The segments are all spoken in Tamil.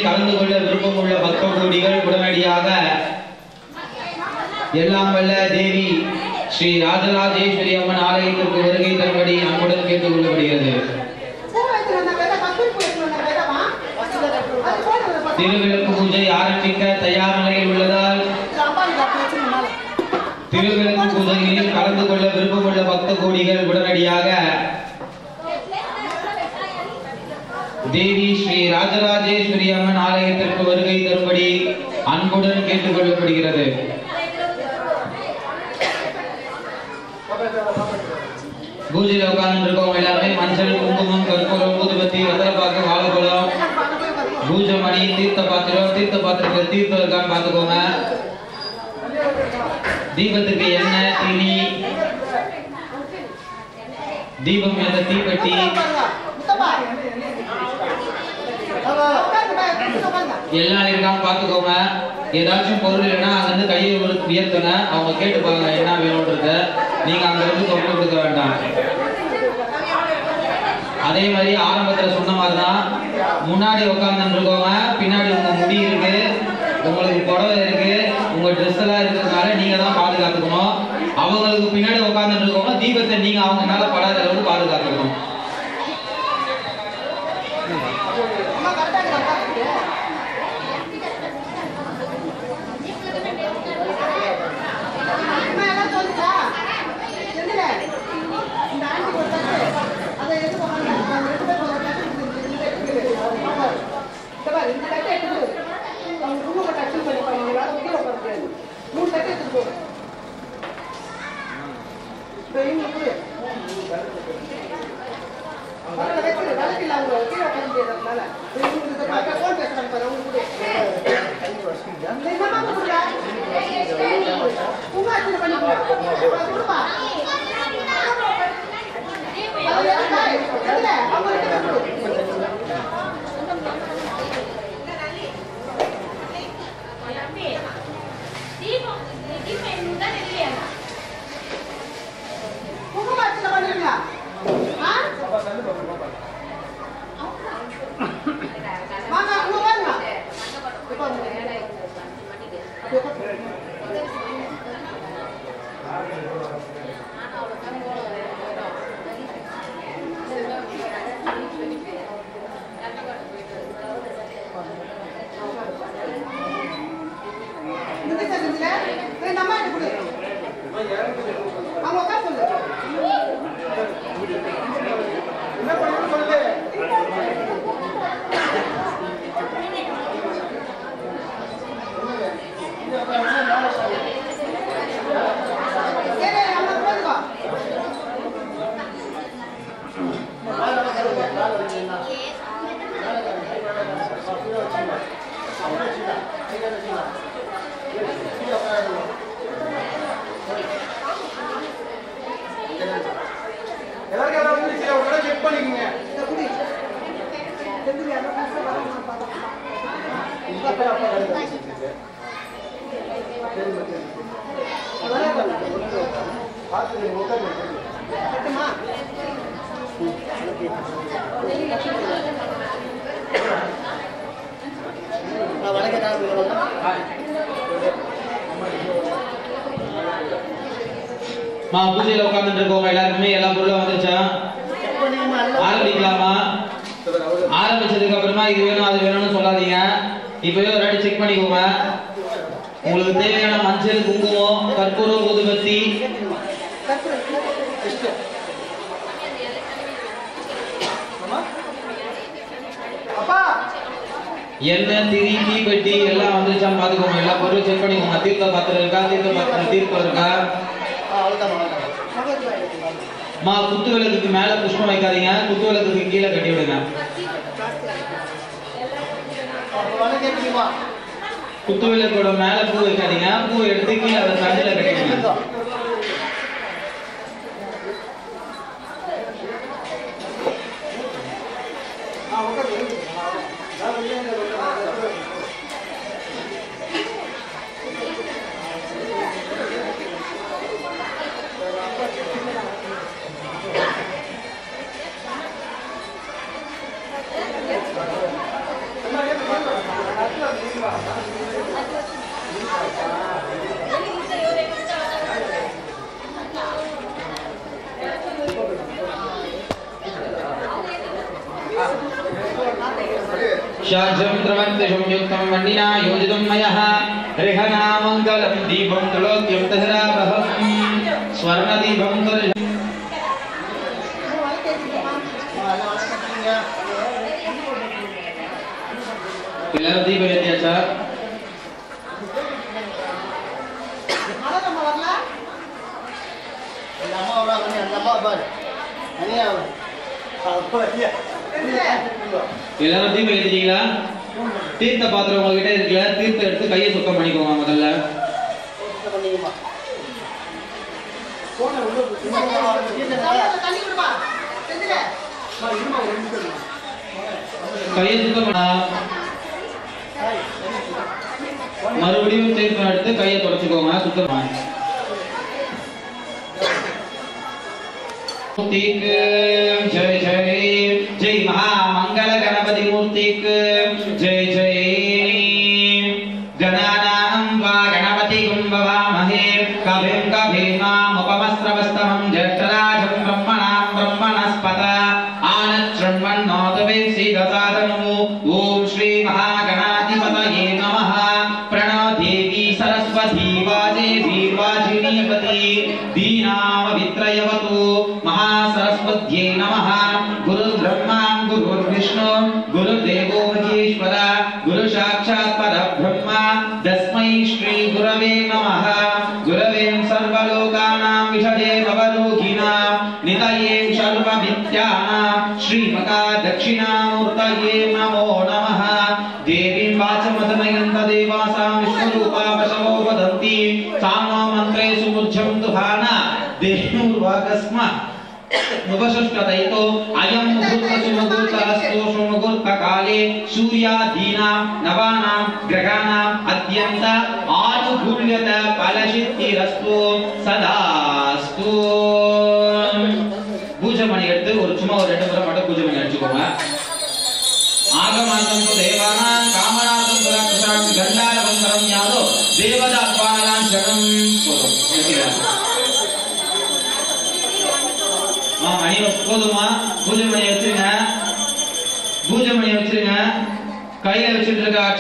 கலந்து கொள்ள விருப்பமுள்ள பக்த கோடிகள் உடனடியாக எல்லாம் வல்ல தேவி ஸ்ரீ ராஜராஜேஸ்வரி அம்மன் ஆலயத்திற்கு வருகை தரும்படி அன்புடன் கேட்டுக் கொள்ளப்படுகிறது திருவிளக்கு பூஜை ஆரம்பிக்க தயார் நிலையில் உள்ளதால் திருவிளக்கு பூஜையில் கலந்து கொள்ள விருப்பமுள்ள பக்த கோடிகள் உடனடியாக தேவி ஸ்ரீ ராஜராஜேஸ்வரி அம்மன் ஆலயத்திற்கு வருகை தரும்படி அன்புடன் கேட்டுக் கொள்ளப்படுகிறது பூஜையில் உட்கார்ந்து இருக்கவங்க எல்லாருமே மஞ்சள் குங்குமம் கற்பூரம் ஊதுபத்தி வெத்தலைப்பாக்கு வாழைப்பழம் பூஜை மணி தீர்த்த பாத்திரம் தீர்த்த பாத்திரத்துல தீர்த்தம் இருக்கான்னு பார்த்துக்கோங்க தீபத்துக்கு எண்ணெய் திரி தீபம் என்ற தீப்பெட்டி எல்லாம் இருக்கான்னு பார்த்துக்கோங்க ஏதாச்சும் பொருள் இல்லைன்னா அங்கிருந்து கையை ஒரு உயர்த்துங்க அவங்க கேட்டுப்பாங்க என்ன வேணும்ன்றத நீங்க அங்க இருந்து தொட்டு கொடுக்க வேண்டாம் அதே மாதிரி ஆரம்பத்துல சொன்ன மாதிரி தான் முன்னாடி உட்கார்ந்து இருக்கவங்க பின்னாடி உங்க முடி இருக்கு உங்களுக்கு புடவை இருக்கு உங்க ட்ரெஸ் எல்லாம் இருக்கிறதுனால நீங்க தான் பாதுகாத்துக்கணும் அவங்களுக்கு பின்னாடி உட்கார்ந்து இருக்கவங்க தீபத்தை நீங்க அவங்க மேல படாத அளவுக்கு பாதுகாத்துக்கணும் மூணு தட்டு எடுத்துட்டு போ இப்போ இவங்க கொடு. பக்கத்துல வச்சிரு, விளக்கு இல்ல அவங்க கீழே உட்கார முடியாததுனால. இவங்களுக்கு இந்த பக்கம் phone பேசுறாங்க பாரு, அவங்க கொடு. இந்த என்னம்மா கொடுக்குற? உங்க ஆட்சியில பண்ணிக்கோ. அதை கொடுப்பா. அது எதுக்கு? எதுல? அவங்க கிட்ட கொடு. உங்க ஆட்சியில பண்ணிருக்கீங்களா? ஆ? வாங்க, உங்க வாங்க. இப்போ இந்த பீஸ் இருக்குதுல, ரெண்டு அம்மா கிட்ட கொடு. அவங்க உட்கார சொல்லு. என்ன பண்ணணும்னு சொல்லு. சரி, அம்மா போதுக்கோ. எல்லாருக்கும் எல்லாம் வந்துருச்சு ஒரு தடவை செக் பண்ணிக்கோங்க இந்த குடி. எதுக்கு யாரோ புதுசா வராங்கன்னு பார்த்தா. பார்த்து உட்காந்து கட்டுமா? மா பூஜையில உட்கார்ந்துட்டு இருக்கவங்க எல்லாருக்குமே எல்லா பொருளும் வந்துருச்சா ஆரம்பிக்கலாமா ஆரம்பிச்சதுக்கு அப்புறமா இது வேணும் அது வேணும்னு சொல்லாதீங்க இப்பவே ஒரு வாட்டி செக் பண்ணிக்கோங்க உங்களுக்கு தேவையான மஞ்சள் குங்குமம் கற்பூரம் ஊதுபத்தி அப்பா எண்ணெய் திரி தீப்பெட்டி எல்லாம் வந்துருச்சான்னு பாத்துக்கோங்க எல்லா பொருளும் செக் பண்ணிக்கோங்க தீர்த்த பாத்திரம் இருக்கா தீர்த்த பாத்திரம் தீர்த்தம் இருக்கா மா குத்து விளக்குக்கு மேல புஷ்பம் வைக்காதீங்க குத்து விளக்குக்கு கீழே கட்டி விடுங்க குத்து விளக்கோட மேல பூ வைக்காதீங்க பூ எடுத்து கீழே அதை தண்டில கட்டி விடுங்க என்ன शाज्यं द्रवन्ति संयुक्तं मण्डिना योजितं मयः हरिहनामङ्गलं दीपं तुलोक्यं दहरावहम् स्वर्णदीपं दर्श எல்லாரும் தீபம் ஏற்றியாச்சா நம்ம வரல அந்த அம்மா வரா பண்ணி அந்த அம்மா பாரு தனியா வரும் அப்போ ஐயா எல்லாரும் தீபம் ஏற்றிட்டீங்களா தீர்த்த பாத்திரம் உங்ககிட்ட இருக்குல்ல தீர்த்தம் எடுத்து கையை சுத்தம் பண்ணிக்கோங்க முதல்ல பண்ணிக்கமா போன உள்ள தண்ணி கொடுப்பா செஞ்சுல இருமா ஒரு நிமிஷம் இருமா. கையை சுத்தம் பண்ணா மறுபடியும் தீர்த்தம் எடுத்து கையை தொடச்சுக்கோங்க சுத்தமா மூர்த்திக்கு ஜெய் ஜெய் ஜெய் மகாமங்கள கணபதி மூர்த்திக்கு ஜெய் ஜெய் गणानां वा गणपतिगुं भवामहे कविं कवीनामुपमस्रवस्तमं ज्येष्ठराजं ब्रह्मणां ब्रह्मणस्पत आनशृण्वन्नोदवेक्षीदसादनमो ॐ श्रीमहागणाधिपतये नमः प्रणो देवी सरस्वती वाजेवी वाजिनीपति दीनामवित्रयवतु महासरस्वत्यै नमः गुरुर्ब्रह्मा गुरुर्विष्णु गुरुर्देवो महेश्वर गुरु साक्षात् परब्रह्म तस्मै श्री गुरवे नमः गुरवे सर्वलोकानां विषये भवरोगिणां नितये सर्वविद्यानां श्रीमका दक्षिणामूर्तये नमो नमः देवीं वाचमदनयन्त देवासां विश्वरूपा पशवो वदन्ति सामो मन्त्रे सुमुज्झं दुहाना देहुर्वागस्म उपसुष्टदैतो अयं मुहूर्तसुमुहूर्तस्तु सुमुहूर्तकाले सूर्यादीनां नवानां ग्रहाणाम् अत्यन्त आनुकूल्यत फलसिद्धिरस्तु सदास्तु பூஜை மணி எடுத்து ஒரு சும்மா ஒரு ரெண்டு முறை மட்டும் பூஜை மணி அடிச்சுக்கோங்க ஆகமார்த்தம் து தேவானாம் காமனார்த்தம் புராட்சாம் கண்டாரவந்தரம் யாதோ தேவதாத்வானாம் சரணம் போதும் எடுத்துக்கலாம் ஆ, மணி போதுமா பூஜை மணி வச்சிருங்க பூஜை மணி வச்சிருங்க கையில வச்சுட்டு இருக்க அட்ச-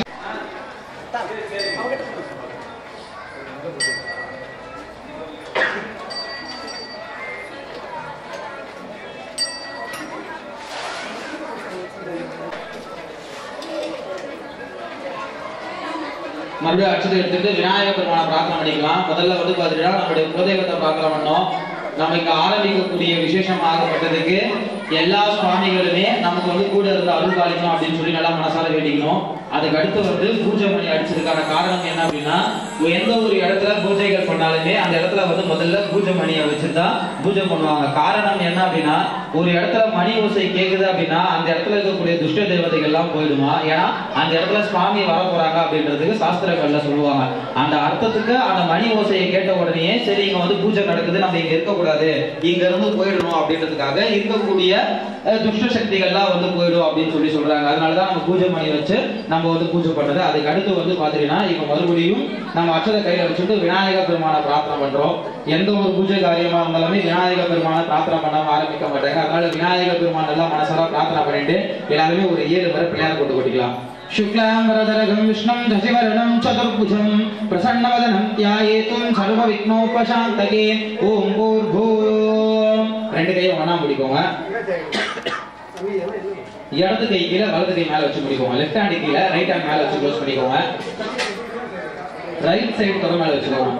மறுபடியும் அட்சத்தை எடுத்துட்டு விநாயக பெருமானை பிரார்த்தனை பண்ணிக்கலாம் முதல்ல வந்து பாத்தீங்கன்னா நம்முடைய குலதெய்வத்தை பிரார்த்தனை பண்ணோம் நம்ம இங்க ஆரம்பிக்கக்கூடிய விசேஷமாகப்பட்டதுக்கு எல்லா சுவாமிகளுமே நமக்கு வந்து கூட இருந்து அருள் பாலிக்கணும் அப்படின்னு சொல்லி நல்லா மனசார வேண்டிக்கணும் அதுக்கு அடுத்து வந்து பூஜை மணி அடிச்சதுக்கான காரணம் என்ன அப்படின்னா எந்த ஒரு இடத்துல பூஜைகள் பண்ணாலுமே அந்த இடத்துல வந்து முதல்ல பூஜை மணியை வச்சுதான் பூஜை பண்ணுவாங்க காரணம் என்ன அப்படின்னா ஒரு இடத்துல மணி ஓசை கேக்குது அப்படின்னா அந்த இடத்துல இருக்கக்கூடிய துஷ்ட தேவதைகள் எல்லாம் போயிடுமா ஏன்னா அந்த இடத்துல சுவாமி வர போறாங்க அப்படின்றதுக்கு சாஸ்திரங்கள்ல சொல்லுவாங்க அந்த அர்த்தத்துக்கு அந்த மணி ஓசையை கேட்ட உடனே சரி இங்க வந்து பூஜை நடக்குது நம்ம இங்க இருக்கக்கூடாது இங்க இருந்து போயிடணும் அப்படின்றதுக்காக இருக்கக்கூடிய அஹ், துஷ்ட சக்திகள்லாம் வந்து போயிடும் அப்படின்னு சொல்லி சொல்றாங்க அதனாலதான் நம்ம பூஜை மணி வச்சு நம்ம வந்து பூஜை பண்றது அதுக்கு அடுத்து வந்து பாத்தீங்கன்னா இப்ப மறுபடியும் நம்ம அச்சத கையில வச்சுட்டு விநாயக பெருமானை பிரார்த்தனை பண்றோம் எந்த ஒரு பூஜை காரியமா இருந்தாலுமே விநாயக பெருமானை பிரார்த்தனை பண்ணாம ஆரம்பிக்க மாட்டாங்க அதனால விநாயக பெருமான் எல்லாம் மனசார பிரார்த்தனை பண்ணிட்டு எல்லாருமே ஒரு ஏழு முறை பிள்ளையார் கொண்டு கொட்டிக்கலாம் शुक्लां वरदरगं विष्णुं दशिवर्णं चतुर्भुजं प्रसन्नवदनं ध्यायेतुं सर्वविघ्नोपशान्तके ॐ भूर्भुवः ரெண்டு கையும் ஒண்ணா முடிக்கோங்க இடது கை கீழே வலது கை மேல வச்சு முடிக்கோங்க லெஃப்ட் ஹேண்ட் கீழே ரைட் ஹேண்ட் மேல வச்சு க்ளோஸ் பண்ணிக்கோங்க ரைட் சைடு தொட மேல வச்சுக்கோங்க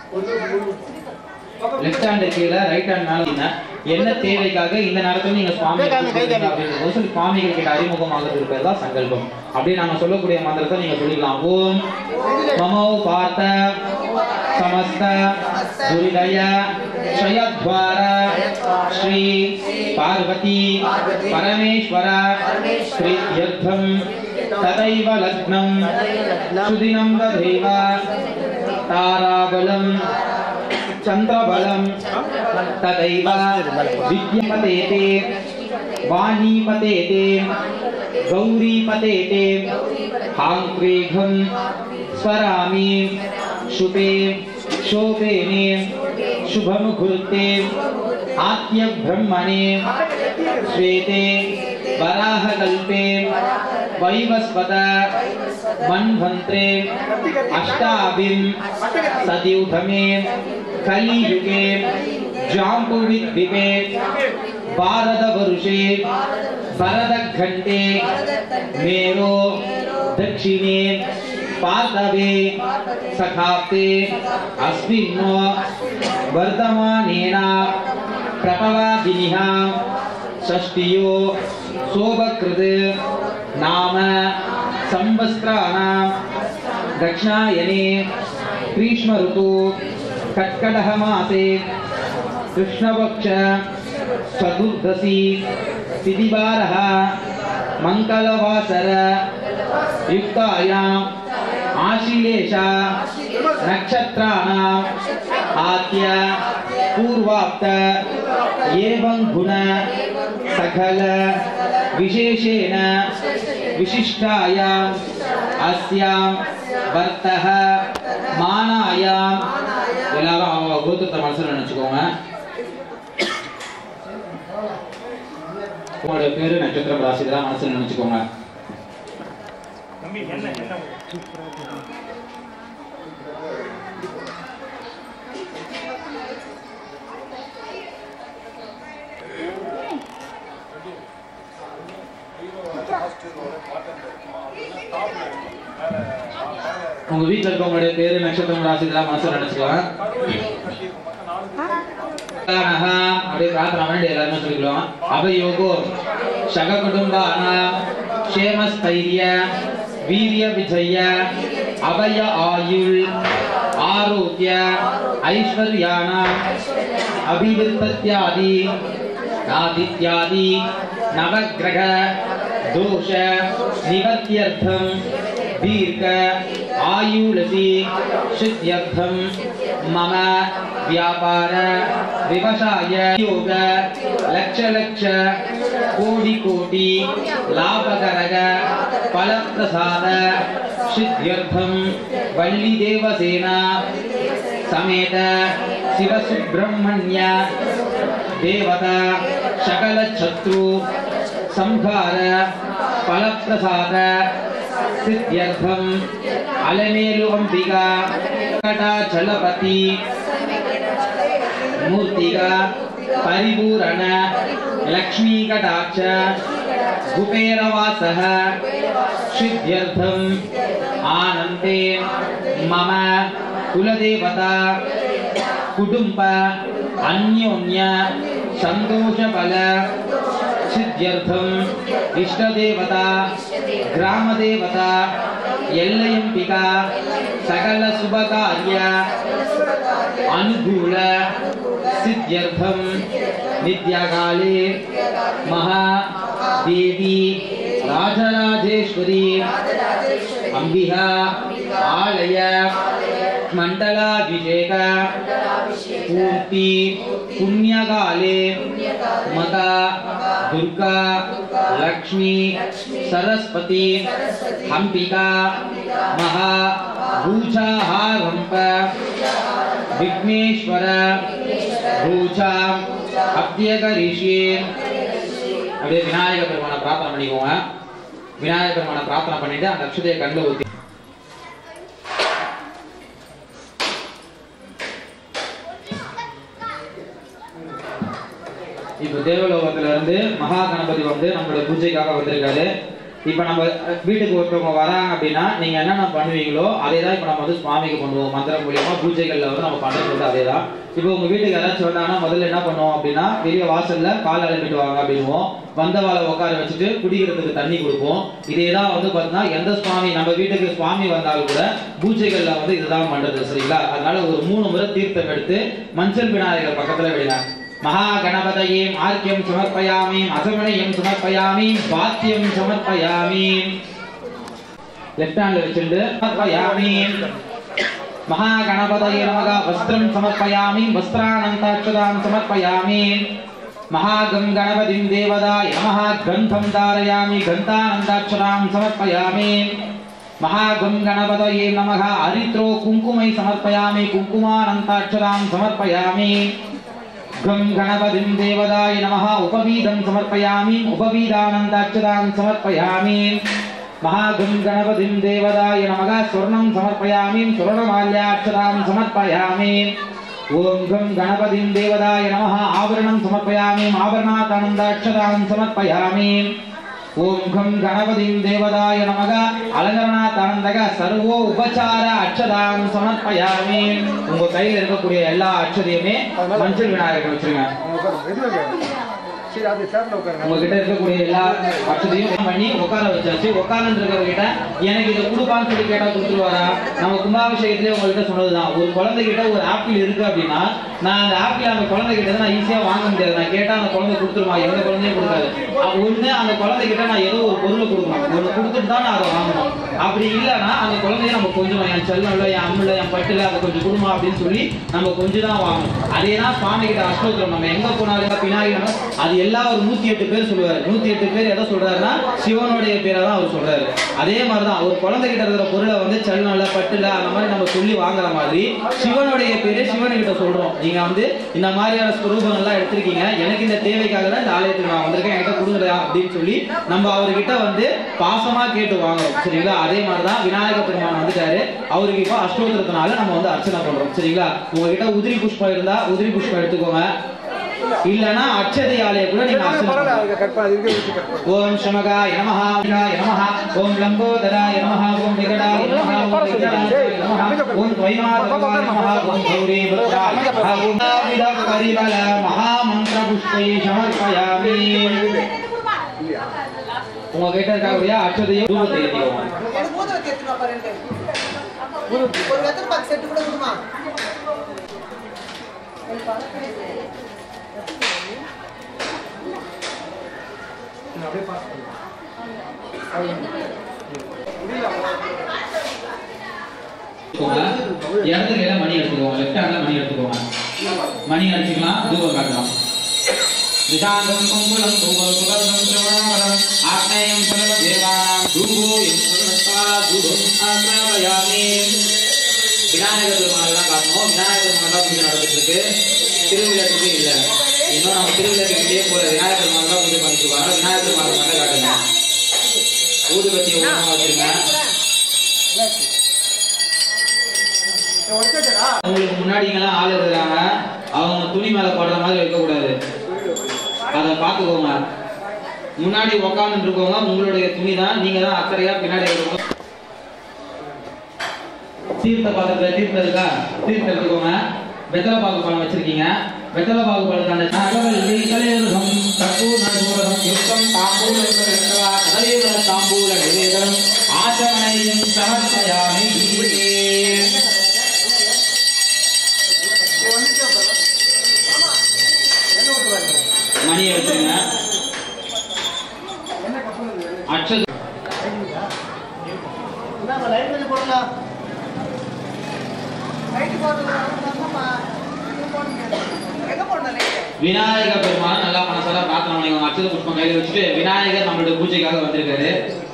லெஃப்ட் ஹேண்ட் கீழே ரைட் ஹேண்ட் மேல வைங்க. என்ன தேவைக்காக இந்த நேரத்துல நீங்க சுவாமி அப்படின்றது சொல்லி சுவாமிகள் கிட்ட அறிமுகமாக பேர் தான் சங்கல்பம் அப்படி நாம சொல்லக்கூடிய மந்திரத்தை நீங்க சொல்லிக்கலாம் ஓம் மமோ பார்த்த சமஸ்த துரிதய ஷயத்வார ஸ்ரீ பார்வதி பரமேஸ்வர ஸ்ரீயர்த்தம் ததைவ லக்னம் சுதினம் ததைவ தாராபலம் चन्द्रबलं तदैव विद्यपतेते वाणीपतेते गौरीपतेते हाङ्क्रीघं स्वरामि शुभे शोभेने शुभमुहूर्ते आद्यब्रह्मणे श्वेते वराहकल्पे वैवस्वत मन्वन्त्रे अष्टाभिम् सदिउधमे कलियुगे जाम्बुविद्विपे भारतवर्षे भरतघण्टे मेरो दक्षिणे पार्तवे सखाप्ते अस्मिन् वर्तमानेन प्रपवादिनिः षष्टियो शोभकृत् नाम संवस्त्राणां दक्षिणायने ग्रीष्म ऋतु कर्कटः मासे कृष्णपक्ष चतुर्दशी तिथिवारः मङ्गलवासर युक्तायाम् आश्लेष नक्षत्राणाम् आद्य पूर्वाप्त एवं गुण सकल विशेषेण विशिष्टायाम् अस्यां வர்த்தக மானாயாம் எல்லாரும் அவங்க கோத்திரத்தை மனசுல நினைச்சுக்கோங்க உங்களுடைய பேரு நட்சத்திரம் ராசி இதெல்லாம் மனசுல நினைச்சுக்கோங்க உங்க வீட்டுல இருக்கவங்களுடைய பேரு நட்சத்திரம் ராசி இதெல்லாம் மனசுல நினைச்சுக்கலாம் அப்படியே பிரார்த்தனை பண்ணி எல்லாருமே சொல்லிக்கலாம் அபயோகோ சக குடும்பான க்ஷேமஸ்தைரிய வீரிய விஜய அபய ஆயுள் ஆரோக்கிய ஐஸ்வர்யான அபிவிருத்தத்யாதி ஆதித்யாதி நவக்கிரக दोष निवर्त्यर्थं दीर्घ आयुलसि सिद्ध्यर्थं मम व्यापार व्यवसाय योग लक्ष लक्ष कोटि कोटि लाभकरक फलप्रसाद सिद्ध्यर्थं वल्लीदेवसेना समेत शिवसुब्रह्मण्य देवता सकलशत्रु संहार फलप्रसाद सिद्ध्यर्थम अलमेलु अंबिका कटाचलपति मूर्तिका परिपूरण लक्ष्मी कटाक्ष कुबेरवासः सिद्ध्यर्थम आनन्दे मम कुलदेवता कुटुम्ब अन्योन्य सन्तोषबल सिद्ध्यर्थम इष्टदेवता ग्रामदेवता एल्लयंपिका सकल शुभकार्य अनुकूल सिद्ध्यर्थम नित्याकाले महादेवी राजराजेश्वरी अंबिका आलय मण्डलाभिषेक पूर्ति पुण्यकाले मता दुर्गा लक्ष्मी सरस्वती अंबिका महा भूषाहारंप विघ्नेश्वर பூஜா அத்தியகரிஷி அப்படியே விநாயக பெருமான பிரார்த்தனை பண்ணிக்கோங்க விநாயக பெருமான பிரார்த்தனை பண்ணிட்டு அந்த அக்ஷதையை கண்ணில் ஊத்தி இப்ப தேவலோகத்துல இருந்து மகா கணபதி வந்து நம்மளோட பூஜைக்காக வந்திருக்காரு இப்ப நம்ம அஹ், வீட்டுக்கு ஒருத்தவங்க வராங்க அப்படின்னா நீங்க என்னென்ன பண்ணுவீங்களோ அதே தான் இப்ப நம்ம வந்து சுவாமிக்கு பண்ணுவோம் மந்திரம் மூலியமா பூஜைகள்ல வந்து நம்ம பண்றது அதே தான் இப்போ உங்க வீட்டுக்கு யாராச்சும் வந்தாங்கன்னா முதல்ல என்ன பண்ணுவோம் அப்படின்னா வெளிய வாசல்ல கால் அலம்பிட்டு வாங்க அப்படின்னுவோம் வந்தவாளை உட்கார வச்சுட்டு குடிக்கிறதுக்கு தண்ணி கொடுப்போம் இதே தான் வந்து பார்த்தீங்கன்னா எந்த சுவாமி நம்ம வீட்டுக்கு சுவாமி வந்தாலும் கூட பூஜைகள்ல வந்து இதுதான் பண்றது சரிங்களா அதனால ஒரு மூணு முறை தீர்த்தம் எடுத்து மஞ்சள் விநாயகர் பக்கத்துல விடுங்க महागणपतये आर्क्यं समर्पयामि असमणयं समर्पयामि वाद्यं समर्पयामि லெஃப்ட் ஹேண்ட்ல வச்சிருந்து சமர்ப்பயாமி மகாகணபதயே நமக வஸ்திரம் சமர்ப்பயாமி வஸ்திரானந்தாட்சதாம் சமர்ப்பயாமி மகாகம் கணபதிம் தேவதாய நமः கந்தம் தாரயாமி கந்தானந்தாட்சதாம் சமர்ப்பயாமி மகாகம் கணபதயே நமக அரித்ரோ குங்குமை சமர்ப்பயாமி குங்குமானந்தாட்சதாம் சமர்ப்பயாமி गं गणपतिं देवदाय नमः उपवीदं समर्पयामि उपवीदानन्दाक्षदां समर्पयामि महागुं गणपतिं देवदाय नमः स्वर्णं समर्पयामि सुवर्णमाल्याक्षरां समर्पयामि ॐ गं गणपतिं देवदाय नमः आवरणं समर्पयामि आभरणातानन्दाक्षरां समर्पयामि ॐ गं गणपतिं देवदाय नमः அலங்கரணாத்தானந்தக சர்வோ உபசார அட்சதாம் சமர்ப்பயாமி உங்க கையில இருக்கக்கூடிய எல்லா அட்சதையுமே மஞ்சள் விநாயகர் வச்சிருங்க சரி அது சேர்ந்து உட்காருங்க உங்ககிட்ட இருக்கக்கூடிய எல்லா வசதியும் பண்ணி உட்கார வச்சாச்சு உட்கார்ந்து இருக்கிறவங்க எனக்கு இதை கொடுப்பான்னு சொல்லி கேட்டா கொடுத்துருவாரா நம்ம கும்பாபிஷேகத்திலே உங்ககிட்ட சொன்னதுதான் ஒரு குழந்தைகிட்ட ஒரு ஆப்பிள் இருக்கு அப்படின்னா நான் அந்த ஆப்பிள் அந்த குழந்தைகிட்ட நான் ஈஸியா வாங்க முடியாது நான் கேட்டா அந்த குழந்தை கொடுத்துருமா எந்த குழந்தையும் கொடுக்காது அப்ப ஒண்ணு அந்த குழந்தைகிட்ட நான் ஏதோ ஒரு பொருளை கொடுக்கணும் ஒண்ணு கொடுத்துட்டு தான் நான் அதை வாங்கணும் அப்படி இல்லைன்னா அந்த குழந்தைய நம்ம கொஞ்சம் என் செல்லம்ல என் அம்மில் என் பட்டுல அதை கொஞ்சம் கொடுமா அப்படின்னு சொல்லி நம்ம கொஞ்சம் தான் வாங்கணும் அதே தான் சுவாமி கிட்ட அஷ்டோத்திரம் நம்ம எங்க போனாலும் பின்னாடி அது எல்லா ஒரு நூத்தி எட்டு பேர் சொல்லுவாரு நூத்தி எட்டு பேர் எதை சொல்றாருன்னா சிவனுடைய பேரை தான் அவர் சொல்றாரு அதே மாதிரிதான் ஒரு குழந்தை கிட்ட இருக்கிற பொருளை வந்து செல்லம்ல பட்டுல அந்த மாதிரி நம்ம சொல்லி வாங்குற மாதிரி சிவனுடைய பேரை சிவன் கிட்ட சொல்றோம் நீங்க வந்து இந்த மாதிரியான ஸ்வரூபங்கள்லாம் எடுத்திருக்கீங்க எனக்கு இந்த தேவைக்காக தான் இந்த ஆலயத்துக்கு நான் வந்திருக்கேன் என்கிட்ட கொடுங்கடா அப்படின்னு சொல்லி நம்ம அவர்கிட்ட வந்து பாசமா கேட்டு வாங்குறோம் சரிங்களா அதே மாதிரி தான் விநாயக பெருமான் வந்துட்டாரு அவருக்கு இப்போ அஷ்டோத்திரத்தினால நம்ம வந்து அர்ச்சனை பண்றோம் சரிங்களா உங்ககிட்ட உதிரி புஷ்பம் இருந்தா உதிரி புஷ்பம் எடுத்துக்கோங்க இல்லனா அட்சதையாலே கூட நீங்க அர்ச்சனை பரவாயில்ல பண்ணலாம் அதுக்கு கற்பா அதுக்கு வச்சு கற்பா ஓம் சமகாய நமஹ விகாய நமஹ ஓம் லம்போதராய நமஹ ஓம் விகடாய நமஹ ஓம் விகடாய நமஹ ஓம் துவைமாதவாய நமஹ ஓம் கௌரி புத்ராய நமஹ ஓம் வித பரிமள மகாமந்திர புஷ்பை சமர்ப்பயாமி உங்க கிட்ட இருக்கக்கூடிய அட்சதையை தூபத்தை ஏற்றிக்கோங்க எனக்கு ஊதுவத்தி எடுத்துட்டு வாப்பா ரெண்டு. ஒரு வெத்தலை பாக்கு செட்டு கூட கொடுமா அப்படியே பாஸ் பண்ணு எடுத்துக்கோங்க இடத்துக்கு எல்லாம் மணி எடுத்துக்கோங்க லெஃப்ட் ஹேண்ட்ல மணி எடுத்துக்கோங்க மணி அடிச்சுக்கலாம் தூபம் காட்டலாம் நிஷாந்தம் குங்குலம் தூபம் சுகந்தம் சிரவணாவரம் ஆக்னேயம் சர்வ தேவானாம் தூபோ எம் சர்வஸ்வா தூபம் ஆக்ராபயாமி விநாயகர் பெருமாள் காட்டணும் விநாயகர் பெருமாள் தான் பூஜை நடந்துட்டு இருக்கு திருவிழாக்கு இல்ல இன்னும் நம்ம திருவிழாக்கு கிட்டே போல விநாயகர் பெருமாள் தான் பூஜை பண்ணிட்டு இருக்காங்க விநாயகர் பெருமாள் மட்டும் காட்டுங்க ஊதுபத்தி ஒழுங்கா வச்சிருங்க ஒட்டடா அவங்களுக்கு முன்னாடி இங்கெல்லாம் ஆள் இருக்கிறாங்க அவங்க துணி மேல போடுற மாதிரி வைக்க கூடாது அதை பார்த்துக்கோங்க முன்னாடி உக்காந்துட்டு இருக்கவங்க உங்களுடைய துணி தான் நீங்க தான் அக்கறையா பின்னாடி இருக்கணும் தீர்த்த பாத்திரத்துல தீர்த்தம் இருக்கா தீர்த்தம் எடுத்துக்கோங்க வெத்தலை பாக்கு பழம் வச்சிருக்கீங்க வெத்தலை பாக்கு பழத்தான நகவல்லி கலையுகம் கற்பூர் நடுமுகம் யுத்தம் தாம்பூல கதலியுக தாம்பூல நிவேதனம் ஆச்சமனையும் சமர்ப்பயாமி மணியை வச்சுருங்க அட்சது என்ன லைட் கொஞ்சம் போடலாம் லைட்டு போடுறது வரணும்மா. இது போடுங்க. எங்க போடணும் லைட்டு? விநாயக பெருமான் நல்லா மனசால பிரார்த்தனை பண்ணிக்கோங்க அச்சத புஷ்பம் கையில வச்சுட்டு விநாயகர் நம்மளுடைய பூஜைக்காக வந்திருக்காரு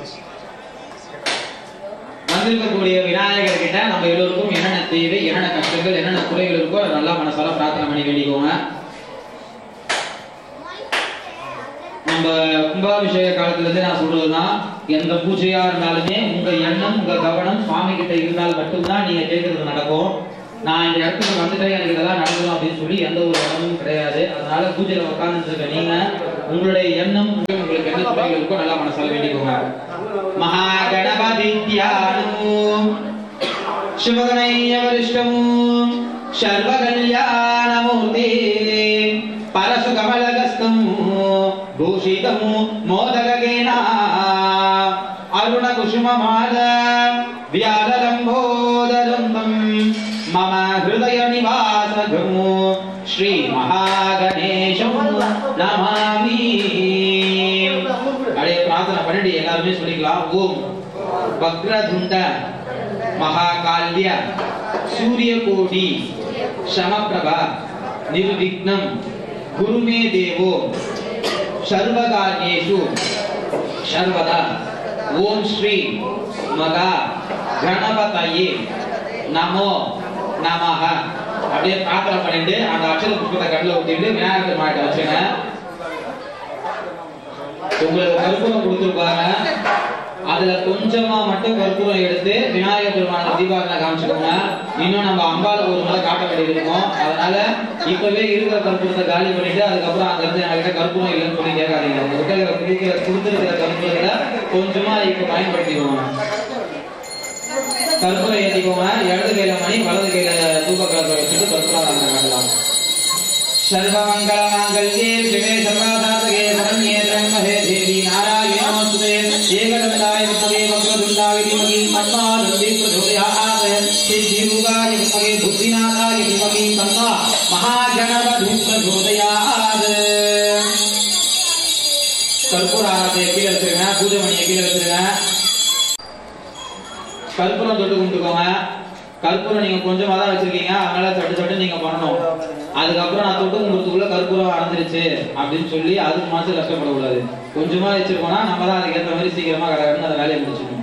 வந்திருக்கக்கூடிய விநாயகர் கிட்ட நம்ம எல்லோருக்கும் என்னென்ன தேவை என்னென்ன கஷ்டங்கள் என்னென்ன குறைகள் இருக்கோ அதை நல்லா மனசால பிரார்த்தனை பண்ணி வேண்டிக்கோங்க நம்ம கும்பாபிஷேக காலத்துல இருந்து நான் சொல்றதுதான் எந்த பூஜையா இருந்தாலுமே உங்க எண்ணம் உங்க கவனம் சுவாமி கிட்ட இருந்தால் மட்டும்தான் நீங்க கேட்கறது நடக்கும் நான் இந்த இடத்துக்கு வந்துட்டேன் எனக்கு இதெல்லாம் நடக்கணும் அப்படின்னு சொல்லி எந்த ஒரு எண்ணமும் கிடையாது அதனால பூஜையில உட்கார்ந்து இருக்க நீங்க உங்களுடைய எண்ணம் உங்களுக்கு என்ன துறைகள் இருக்கோ நல்லா மனசால வேண்டிக்கோங்க மகாகணபதித்யானோ శివగణయ్యవరిష్టము సర్వకళ్యాణమూర్తి పరశు కమలగస్తము భూషితము మోదగేన అరుణ కుసుమమాల వ్యాలంబోదరంతం మమ హృదయ నివాసగము శ్రీ మహాగణేశము నమామి அப்படியே பிரார்த்தனை பண்ணிட்டு எல்லாருமே சொல்லிக்கலாம் ஓம் வக்ரதுண்ட மகாகால்ய சூரியகோடி சமப்பிரபா நிர்விக்னம் குருமே தேவோ சர்வகாரியேஷு சர்வதா ஓம் ஸ்ரீ மகா கணபதயே நமோ நமஹ அப்படியே பிரார்த்தனை பண்ணிட்டு அந்த அக்ஷர புஷ்பத்தை கண்ணில் ஊத்திட்டு விநாயகர் மாட்ட வச்சுங்க உங்களுக்கு கற்பூரம் கொடுத்துருப்பாங்க அதுல கொஞ்சமா மட்டும் கற்பூரம் எடுத்து விநாயகர் பெருமான தீபாவளி காமிச்சுக்கோங்க இன்னும் நம்ம அம்பாளுக்கு ஒரு முறை காட்ட வேண்டியது இருக்கும் அதனால இப்பவே இருக்கிற கற்பூரத்தை காலி பண்ணிட்டு அதுக்கப்புறம் அங்க இருந்து என்கிட்ட கற்பூரம் இல்லைன்னு சொல்லி கேட்காதீங்க உங்ககிட்ட இருக்கிற குடிக்கிற கொடுத்துருக்கிற கற்பூரத்துல கொஞ்சமா இப்ப பயன்படுத்திக்கோங்க கற்பூரம் ஏற்றிக்கோங்க இடது கையில மணி வலது கையில தூக்க கலப்பை வச்சுட்டு கற்பூரம் காட்டலாம் सर्वमङ्गलमाङ्गल्ये शिवे सर्वासाधके शरण्ये त्र्यम्बके देवी नारायणे नमोस्तुते एकदन्ताय विद्महे वक्रतुण्डाय धीमहि तन्नो प्रचोदयात् सिद्धिरूपाय विद्महे बुद्धिनाथाय धीमहि तन्नो महागणपतिं प्रचोदयात् கற்பூராரத்தை கீழே வச்சிருங்க பூஜை மணியை கீழே வச்சிருங்க கற்பூரம் தொட்டு கும்பிட்டுக்கோங்க கற்பூரம் நீங்க கொஞ்சமா தான் வச்சிருக்கீங்க அதனால சட்டு சட்டு நீங்க பண்ணணும் அதுக்கப்புறம் நான் தொட்டு கும்பிடுறதுக்குள்ள கற்பூரம் அறந்துருச்சு அப்படின்னு சொல்லி அதுக்கு மனசு கஷ்டப்படக்கூடாது கொஞ்சமா வச்சிருக்கோம்னா நம்ம தான் அதுக்கு ஏற்ற மாதிரி சீக்கிரமா கடகடன்னு அந்த வேலையை முடிச்சுக்கணும்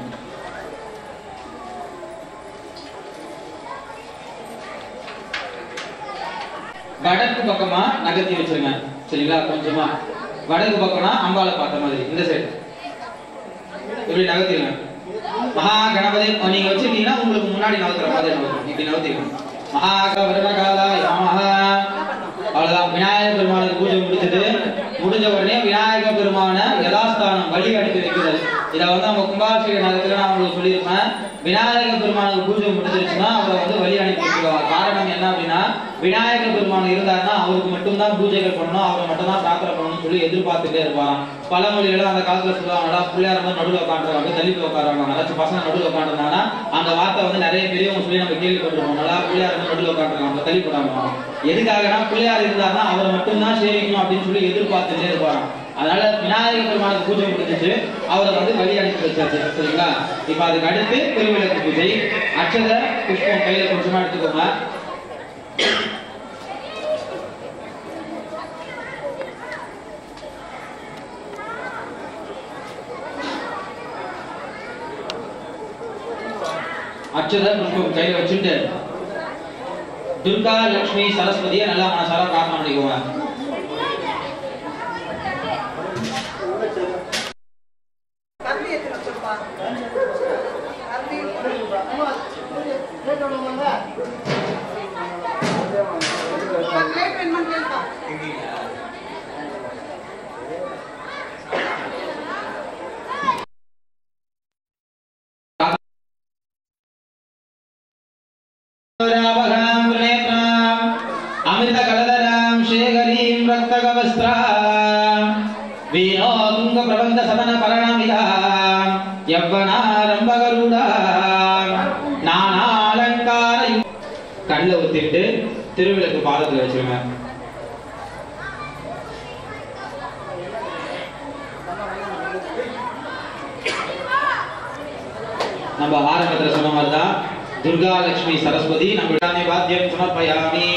வடக்கு பக்கமா நகர்த்தி வச்சிருங்க சரிங்களா கொஞ்சமா வடக்கு பக்கம்னா அம்பாலை பார்த்த மாதிரி இந்த சைடு இப்படி நகர்த்திடுங்க மகா கணபதி நீங்க வச்சிருக்கீங்கன்னா உங்களுக்கு முன்னாடி நகர்த்துற மாதிரி நகர்த்தணும் இப்படி நகர்த்திடுங்க மகா வருடகாலாய நமஹ அவ்வளவுதான் விநாயகர் பெருமானுக்கு பூஜை முடிச்சது முடிஞ்ச உடனே விநாயகர் பெருமான யதாஸ்தானம் வழி அனுப்பி வைக்கிறது இதை வந்து நம்ம கும்பாபிஷேக நேரத்துல நான் உங்களுக்கு சொல்லியிருப்பேன் விநாயகர் பெருமானுக்கு பூஜை முடிஞ்சிருச்சுன்னா அவரை வந்து வழி அனுப்பி வச்சுக்குவாங்க காரணம் என்ன அப்படின்னா விநாயகர் பெருமான் இருந்தாருன்னா அவருக்கு மட்டும்தான் பூஜைகள் பண்ணணும் அவரை மட்டும் தான் பிரார்த்தனை பண்ணணும்னு சொல்லி எதிர்பார்த்துட்டே இருப்பாராம் பழமொழிகள் அந்த காலத்துல சொல்லுவாங்கடா பிள்ளையார் வந்து நடுவில் உட்காந்துருவாங்க தள்ளி போய் உட்காருவாங்க அதாச்சும் பசங்க நடுவில் உட்காந்துருந்தாங்கன்னா அந்த வார்த்தை வந்து நிறைய பெரியவங்க சொல்லி நம்ம கேள்விப்பட்டிருக்கோம் நல்லா பிள்ளையார் வந்து நடுவில் உட்காந்துருக்காங்க தள்ளி போடாம எதுக்காகனா பிள்ளையார் இருந்தாருன்னா அவரை மட்டும்தான் சேவிக்கணும் அப்படின்னு சொல்லி எதிர்பார்த்துட்டே இருப்பாராம் அதனால விநாயகர் பெருமானுக்கு பூஜை முடிஞ்சிச்சு அவரை வந்து வழி அனுப்பி வச்சாச்சு சரிங்களா இப்ப அதுக்கு அடுத்து திருவிளக்கு பூஜை அச்சத புஷ்பம் கையில கொஞ்சமா எடுத்துக்கோங்க அச்சத புஷ்பம் கையில வச்சுட்டு துர்கா லட்சுமி சரஸ்வதியை நல்லா மனசார பிரார்த்தனை பண்ணிக்கோங்க கல்வி எத்தனை சொல்லுப்பா கல்வி பிளேட் வேணுமான்னு கேளுப்பா ராவகாம் நேத்ராம் அமிர்த கலதராம் சேகரீம் ரக்தகவஸ்திராம் வீணோதுங்க பிரபந்த சதன பரணமிதாம் யவ்வனாரம்பகருடாம் நானாலங்கார கண்ணில் ஊத்திட்டு திருவிளக்கு பாதத்தில் வச்சிருங்க நம்ம ஆரம்பத்துல சொன்ன மாதிரி தான் துர்கா லட்சுமி சரஸ்வதி நம்ம எல்லாமே வாத்தியம் சமர்ப்பயாமி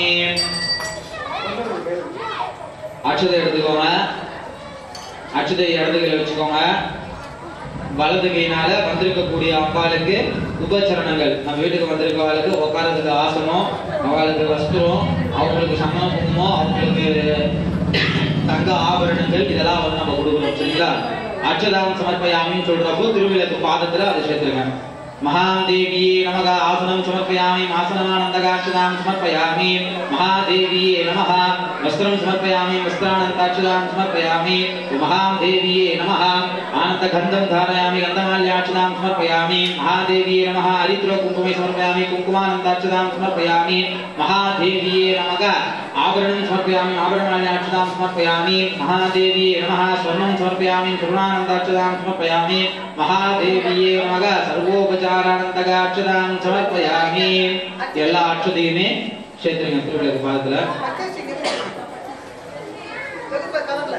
அட்சதை எடுத்துக்கோங்க அட்சதை இடது கையில வச்சுக்கோங்க வலது கையினால வந்திருக்கக்கூடிய அம்பாளுக்கு உபச்சரணங்கள் நம்ம வீட்டுக்கு வந்திருக்கவாளுக்கு உட்காரதுக்கு ஆசனம் அவளுக்கு வஸ்திரம் அவங்களுக்கு சம்மணம் குங்குமம் அவங்களுக்கு தங்க ஆபரணங்கள் இதெல்லாம் வந்து நம்ம கொடுக்கணும் சரிங்களா அச்சதாம் சமர்ப்பயாமின்னு சொல்றப்போ திருவிளக்கு பாதத்துல அதை சேர்த்துருங்க மகாதேவியே நமக ஆசனம் சமர்ப்பயாமி ஆசனமானந்தகாட்சதாம் சமர்ப்பயாமி மகாதேவியே நமः வஸ்திரம் சமர்ப்பயாமி வஸ்திரானந்தாட்சதாம் சமர்ப்பயாமி மகாதேவியே நமः ஆனந்தகந்தம் தாரயாமி கந்தமால்யாட்சதாம் சமர்ப்பயாமி மகாதேவியே நமः ஹரித்ரோ குங்குமே சமர்ப்பயாமி குங்குமானந்தாட்சதாம் சமர்ப்பயாமி மகாதேவியே நமக ஆபரணம் சமர்ப்பயாமி ஆபரணமால்யாட்சதாம் சமர்ப்பயாமி மகாதேவியே நமः ஸ்வர்ணம் சமர்ப்பயாமி ஸ்வர்ணானந்தாட்சதாம் சமர்ப்பயாமி மகாதேவியே நமக சர்வோபச்சாரானந்தகாட்சதாம் சமர்ப்பயாமி எல்லா அட்சதையுமே சேர்த்துருங்க திருவிழாக்கு பாதத்துல அக்கேசிக்கு வெகுப்ப கலர்ல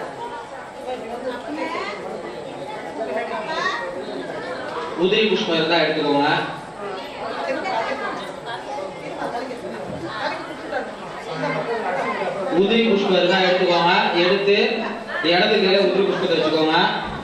உதிரி புஷ்பம் இருந்தா எடுத்துக்கோங்க உதிரி புஷ்பம் இருந்தா எடுத்துக்கோங்க எடுத்து இடது கையில உதிரி புஷ்பத்தை வச்சுக்கோங்க